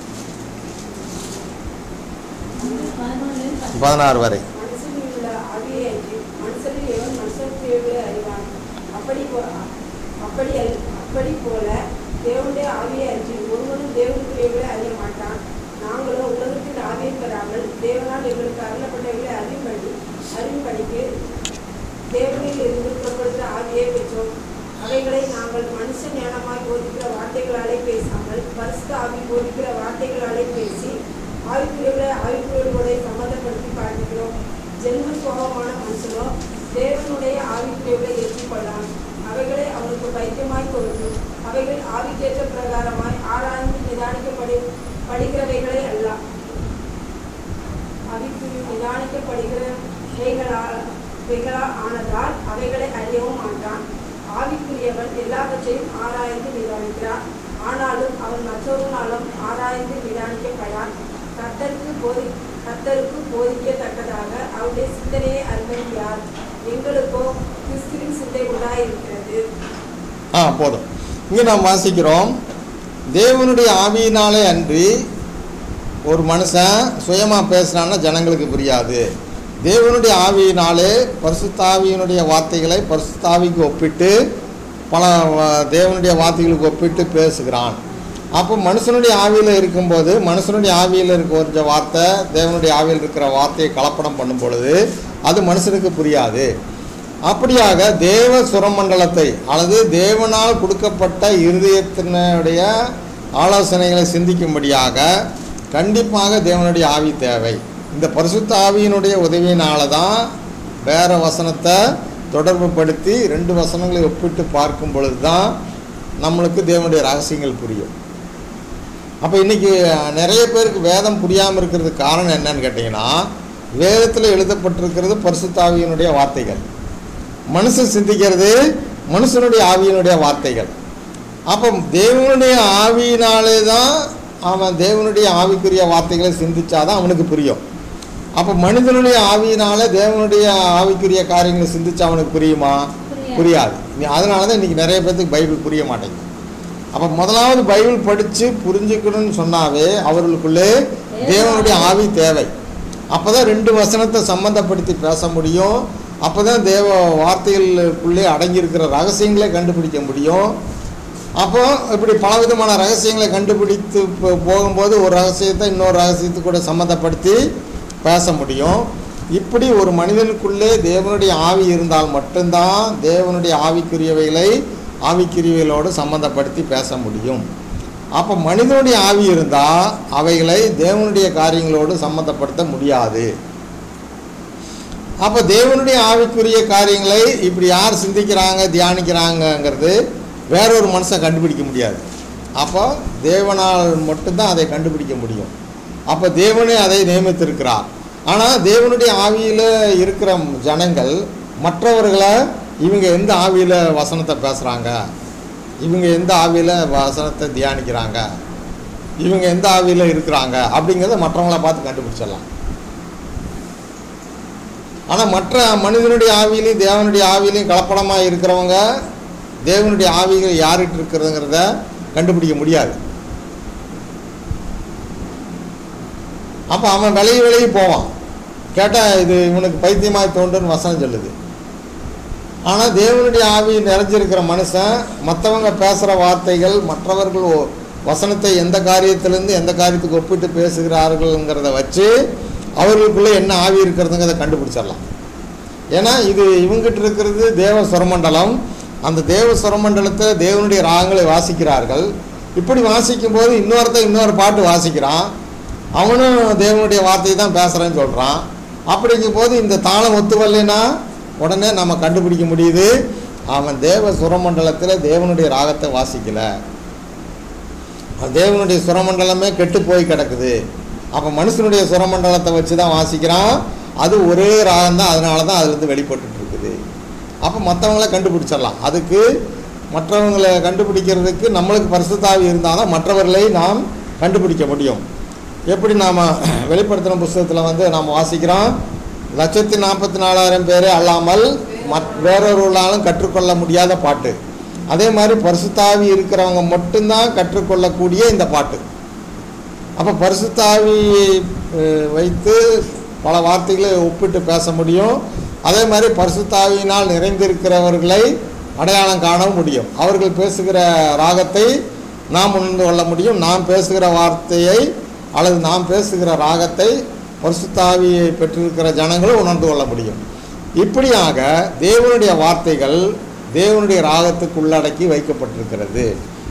பதினொன்று பதினாறு வரை மனுஷனில் உள்ள ஆவியை அன்றி மனுஷனில் எவன் மனுஷன் தேவையை அறிவான் அப்படி போ- அப்படி அல்ல- அப்படி போல தேவனுடைய ஆவியை அன்றி ஒருவனும் தேவனுக்கு தேவையை அறிய மாட்டான் நாங்களோ உலகத்தில் ஆவியை பெறாமல் தேவனால் எங்களுக்கு அருளப்பட்டவர்களை அறிவுபடி அறிவுபடிக்கு தேவனில் இருந்து புறப்படுத்த ஆவியை பெற்றோம் அவைகளை நாங்கள் மனுஷ ஞானமாய் போதிக்கிற வார்த்தைகளாலே பேசாமல் பரிசுத்த ஆவி போதிக்கிற வார்த்தைகளாலே பேசி ஆவிக்குரியவர்களை ஆவிக்குரியவர்களோட சம்மந்தப்படுத்தி காட்டுகிறோம் ஜென்ம சுவாபமான மனுஷனோ தேவனுடைய ஆவிக்குரியவர்களை ஏற்றுக்கொள்ளலாம் அவைகளை அவனுக்கு பைத்தியமாய் தோன்றும் அவைகள் ஆவிக்கேற்ற பிரகாரமாய் ஆராய்ந்து நிதானிக்கப்படி படிக்கிறவைகளே அல்ல அவிக்கு நிதானிக்கப்படுகிறவைகளா ஆனதால் அவைகளை அறியவும் மாட்டான் ஆவிக்குரியவன் எல்லாவற்றையும் ஆராய்ந்து நிதானிக்கிறான் ஆனாலும் அவன் மற்றொருநாளும் ஆராய்ந்து நிதானிக்கப்படான் கர்த்தருக்கு போதி கர்த்தருக்கு போதிக்கத்தக்கதாக அவருடைய சிந்தனையை அறிந்தது யார் எங்களுக்கோ கிறிஸ்துவின் சிந்தை உண்டாயிருக்கிறது ஆ போதும் இங்கே நாம் வாசிக்கிறோம் தேவனுடைய ஆவியினாலே அன்றி ஒரு மனுஷன் சுயமாக பேசுனான்னா ஜனங்களுக்கு புரியாது தேவனுடைய ஆவியினாலே பரிசுத்தாவியினுடைய வார்த்தைகளை பரிசுத்தாவிக்கு ஒப்பிட்டு பல வ- தேவனுடைய வார்த்தைகளுக்கு ஒப்பிட்டு பேசுகிறான் அப்போ மனுஷனுடைய ஆவியில் இருக்கும்போது மனுஷனுடைய ஆவியில் இருக்க ஒரு வார்த்தை தேவனுடைய ஆவியில் இருக்கிற வார்த்தையை கலப்படம் பண்ணும் பொழுது அது மனுஷனுக்கு புரியாது அப்படியாக தேவ சுரமண்டலத்தை அல்லது தேவனால் கொடுக்கப்பட்ட இருதயத்தினுடைய ஆலோசனைகளை சிந்திக்கும்படியாக கண்டிப்பாக தேவனுடைய ஆவி தேவை இந்த பரிசுத்த ஆவியினுடைய உதவியினால தான் வேற வசனத்தை தொடர்புபடுத்தி ரெண்டு வசனங்களை ஒப்பிட்டு பார்க்கும் பொழுது தான் நம்மளுக்கு தேவனுடைய ரகசியங்கள் புரியும் அப்போ இன்னைக்கு நிறைய பேருக்கு வேதம் புரியாமல் இருக்கிறதுக்கு காரணம் என்னன்னு கேட்டிங்கன்னா வேதத்தில் எழுதப்பட்டிருக்கிறது பரிசுத்தாவியினுடைய வார்த்தைகள் மனுஷன் சிந்திக்கிறது மனுஷனுடைய ஆவியினுடைய வார்த்தைகள் அப்போ தேவனுடைய ஆவியினாலே தான் அவன் தேவனுடைய ஆவிக்குரிய வார்த்தைகளை சிந்திச்சாதான் அவனுக்கு புரியும் அப்போ மனிதனுடைய ஆவியினால தேவனுடைய ஆவிக்குரிய காரியங்களை சிந்திச்சா அவனுக்கு புரியுமா புரியாது. புரியாது நீ- அதனால தான் இன்றைக்கி நிறைய பேர்த்துக்கு பைபிள் புரிய மாட்டேங்குது அப்போ முதலாவது பைபிள் படித்து புரிஞ்சுக்கணும்னு சொன்னாவே அவர்களுக்குள்ளே தேவனுடைய ஆவி தேவை அப்போ தான் ரெண்டு வசனத்தை சம்மந்தப்படுத்தி பேச முடியும் அப்போ தான் தேவ வார்த்தைகளுக்குள்ளே அடங்கியிருக்கிற ரகசியங்களை கண்டுபிடிக்க முடியும் அப்போ இப்படி பலவிதமான ரகசியங்களை கண்டுபிடித்து போ- போகும்போது ஒரு ரகசியத்தை இன்னொரு ரகசியத்து கூட சம்மந்தப்படுத்தி பேச முடியும் இப்படி ஒரு மனிதனுக்குள்ளே தேவனுடைய ஆவி இருந்தால் மட்டும்தான் தேவனுடைய ஆவிக்குரியவைகளை ஆவிக்குரியவைகளோடு சம்மந்தப்படுத்தி பேச முடியும் அப்போ மனிதனுடைய ஆவி இருந்தால் அவைகளை தேவனுடைய காரியங்களோடு சம்மந்தப்படுத்த முடியாது அப்போ தேவனுடைய ஆவிக்குரிய காரியங்களை இப்படி யார் சிந்திக்கிறாங்க தியானிக்கிறாங்கங்கிறது வேறொரு மனுஷன் கண்டுபிடிக்க முடியாது அப்போ தேவனால் மட்டும்தான் அதை கண்டுபிடிக்க முடியும் அப்போ தேவனே அதை நியமித்திருக்கிறார் ஆனால் தேவனுடைய ஆவியில் இருக்கிற ஜனங்கள் மற்றவர்களை இவங்க எந்த ஆவியில் வசனத்தை பேசுகிறாங்க இவங்க எந்த ஆவியில் வசனத்தை தியானிக்கிறாங்க இவங்க எந்த ஆவியில் இருக்கிறாங்க அப்படிங்கிறத மற்றவங்கள பார்த்து கண்டுபிடிச்சிடலாம் ஆனால் மற்ற மனிதனுடைய ஆவியிலையும் தேவனுடைய ஆவியிலையும் கலப்படமாக இருக்கிறவங்க தேவனுடைய ஆவிகள் யார்கிட்ட இருக்கிறதுங்கிறத கண்டுபிடிக்க முடியாது அப்போ அவன் விலகி விலகி போவான் கேட்டால் இது இவனுக்கு பைத்தியமாக தோன்றுன்னு வசனம் சொல்லுது ஆனால் தேவனுடைய ஆவி நிறைஞ்சிருக்கிற மனுஷன் மற்றவங்க பேசுகிற வார்த்தைகள் மற்றவர்கள் ஒ- வசனத்தை எந்த காரியத்திலேருந்து எந்த காரியத்துக்கு ஒப்பிட்டு பேசுகிறார்கள்ங்கிறத வச்சு அவர்களுக்குள்ளே என்ன ஆவி இருக்கிறதுங்கிறத கண்டுபிடிச்சிடலாம் ஏன்னா இது இவங்கிட்ட இருக்கிறது தேவ சுரமண்டலம் அந்த தேவ சுரமண்டலத்தை தேவனுடைய ராகங்களை வாசிக்கிறார்கள் இப்படி வாசிக்கும்போது இன்னொருத்தன் இன்னொரு பாட்டு வாசிக்கிறான் அவனும் தேவனுடைய வார்த்தையை தான் பேசுகிறேன்னு சொல்கிறான் அப்படிங்கும் போது இந்த தாளம் ஒத்து வரலைன்னா உடனே நம்ம கண்டுபிடிக்க முடியுது அவன் தேவ சுரமண்டலத்தில் தேவனுடைய ராகத்தை வாசிக்கலை அது தேவனுடைய சுரமண்டலமே கெட்டு போய் கிடக்குது அப்போ மனுஷனுடைய சுரமண்டலத்தை வச்சு தான் வாசிக்கிறான் அது ஒரே ராகம் தான் அதனால தான் அதுலேருந்து வெளிப்பட்டுட்டு இருக்குது அப்போ மற்றவங்கள கண்டுபிடிச்சிடலாம் அதுக்கு மற்றவங்களை கண்டுபிடிக்கிறதுக்கு நம்மளுக்கு பரிசுத்தாவி இருந்தால் தான் மற்றவர்களை நாம் கண்டுபிடிக்க முடியும் எப்படி நாம் வெளிப்படுத்தின புஸ்தகத்தில் வந்து நாம் வாசிக்கிறோம் லட்சத்தி நாற்பத்தி நாலாயிரம் பேரே அல்லாமல் மற் வேறொருவர்களாலும் கற்றுக்கொள்ள முடியாத பாட்டு அதே மாதிரி பரிசுத்தாவி இருக்கிறவங்க மட்டும்தான் கற்றுக்கொள்ளக்கூடிய இந்த பாட்டு அப்போ பரிசுத்தாவியை அஹ், வைத்து பல வார்த்தைகளை ஒப்பிட்டு பேச முடியும் அதே மாதிரி பரிசுத்தாவியினால் நிறைந்திருக்கிறவர்களை அடையாளம் காணவும் முடியும் அவர்கள் பேசுகிற ராகத்தை நாம் உணர்ந்து கொள்ள முடியும் நாம் பேசுகிற வார்த்தையை அல்லது நாம் பேசுகிற ராகத்தை பரிசுத்தாவியை பெற்றிருக்கிற ஜனங்களும் உணர்ந்து கொள்ள முடியும் இப்படியாக தேவனுடைய வார்த்தைகள் தேவனுடைய ராகத்துக்கு உள்ளடக்கி வைக்கப்பட்டிருக்கிறது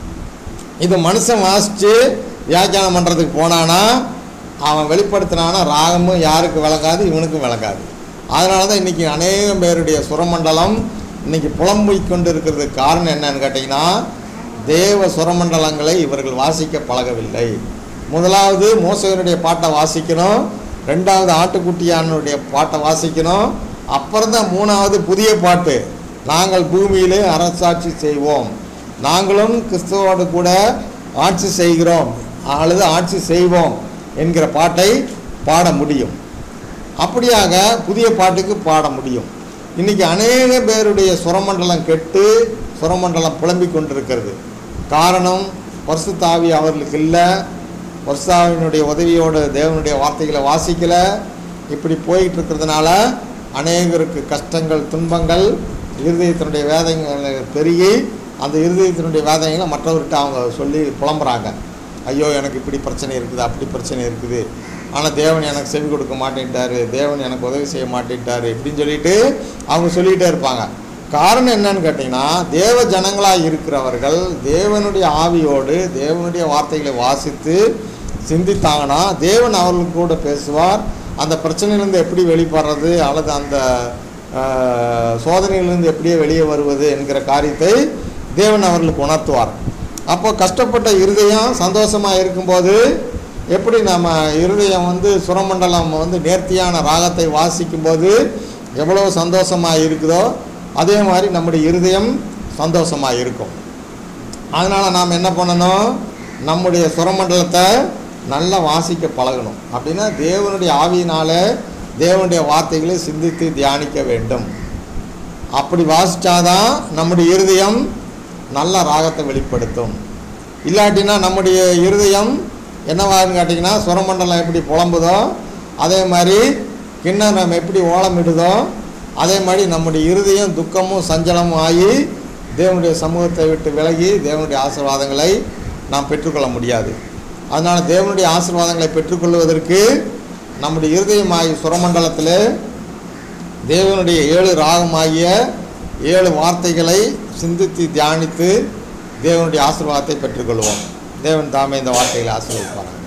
இது மனுஷன் வாசித்து வியாக்கியானம் பண்ணுறதுக்கு போனானா அவன் வெளிப்படுத்தினானா ராகமும் யாருக்கு விளங்காது இவனுக்கும் விளங்காது அதனால தான் இன்றைக்கி அநேகம் பேருடைய சுரமண்டலம் இன்றைக்கி புலம்பிக் கொண்டு இருக்கிறதுக்கு காரணம் என்னன்னு கேட்டிங்கன்னா தேவ சுரமண்டலங்களை இவர்கள் வாசிக்க பழகவில்லை முதலாவது மோசகனுடைய பாட்டை வாசிக்கணும் ரெண்டாவது ஆட்டுக்குட்டியானுடைய பாட்டை வாசிக்கணும் அப்புறம் தான் மூணாவது புதிய பாட்டு நாங்கள் பூமியிலே அரசாட்சி செய்வோம் நாங்களும் கிறிஸ்துவோடு கூட ஆட்சி செய்கிறோம் அல்லது ஆட்சி செய்வோம் என்கிற பாட்டை பாட முடியும் அப்படியாக புதிய பாட்டுக்கு பாட முடியும் இன்றைக்கி அநேக பேருடைய சுரமண்டலம் கெட்டு சுரமண்டலம் புலம்பிக் கொண்டிருக்கிறது காரணம் பரிசுத்தாவி அவர்களுக்கு இல்லை பரிசுத்தாவினுடைய உதவியோடு தேவனுடைய வார்த்தைகளை வாசிக்கலை இப்படி போயிட்டு இருக்கிறதுனால அநேகருக்கு கஷ்டங்கள் துன்பங்கள் இருதயத்தினுடைய வேதங்கள் பெருகி அந்த இருதயத்தினுடைய வேதனைகளை மற்றவர்கிட்ட அவங்க சொல்லி புலம்புறாங்க ஐயோ எனக்கு இப்படி பிரச்சனை இருக்குது அப்படி பிரச்சனை இருக்குது ஆனால் தேவன் எனக்கு செவி கொடுக்க மாட்டேன்ட்டாரு தேவன் எனக்கு உதவி செய்ய மாட்டேன்ட்டாரு இப்படின்னு சொல்லிட்டு அவங்க சொல்லிகிட்டே இருப்பாங்க காரணம் என்னன்னு கேட்டிங்கன்னா தேவ ஜனங்களாக இருக்கிறவர்கள் தேவனுடைய ஆவியோடு தேவனுடைய வார்த்தைகளை வாசித்து சிந்தித்தாங்கன்னா தேவன் அவர்களுக்கு கூட பேசுவார் அந்த பிரச்சனையிலேருந்து எப்படி வெளிப்படுறது அல்லது அந்த ஆஹ், சோதனையிலிருந்து எப்படியே வெளியே வருவது என்கிற காரியத்தை தேவன் அவர்களுக்கு உணர்த்துவார் அப்போ கஷ்டப்பட்ட இருதயம் சந்தோஷமாக இருக்கும்போது எப்படி நம்ம இருதயம் வந்து சுரமண்டலம் வந்து நேர்த்தியான ராகத்தை வாசிக்கும்போது எவ்வளோ சந்தோஷமாக இருக்குதோ அதே மாதிரி நம்முடைய இருதயம் சந்தோஷமாக இருக்கும் அதனால் நாம் என்ன பண்ணணும் நம்முடைய சுரமண்டலத்தை நல்லா வாசிக்க பழகணும் அப்படின்னா தேவனுடைய ஆவியினால் தேவனுடைய வார்த்தைகளை சிந்தித்து தியானிக்க வேண்டும் அப்படி வாசித்தாதான் நம்முடைய இருதயம் நல்ல ராகத்தை வெளிப்படுத்தும் இல்லாட்டினா நம்முடைய இருதயம் என்னவான்னு கேட்டிங்கன்னா சுரமண்டலம் எப்படி புலம்புதோ அதே மாதிரி கிண்ணறம் எப்படி ஓலமிடுதோ அதே மாதிரி நம்முடைய இருதயம் துக்கமும் சஞ்சலமும் ஆகி தேவனுடைய சமூகத்தை விட்டு விலகி தேவனுடைய ஆசீர்வாதங்களை நாம் பெற்றுக்கொள்ள முடியாது அதனால் தேவனுடைய ஆசீர்வாதங்களை பெற்றுக்கொள்வதற்கு நம்முடைய இருதயமாகி சுரமண்டலத்தில் தேவனுடைய ஏழு ராகமாகிய ஏழு வார்த்தைகளை சிந்தித்து தியானித்து தேவனுடைய ஆசீர்வாதத்தை பெற்றுக்கொள்வோம் தேவன் தாமே இந்த வார்த்தைகளை ஆசீர்வதிப்பார்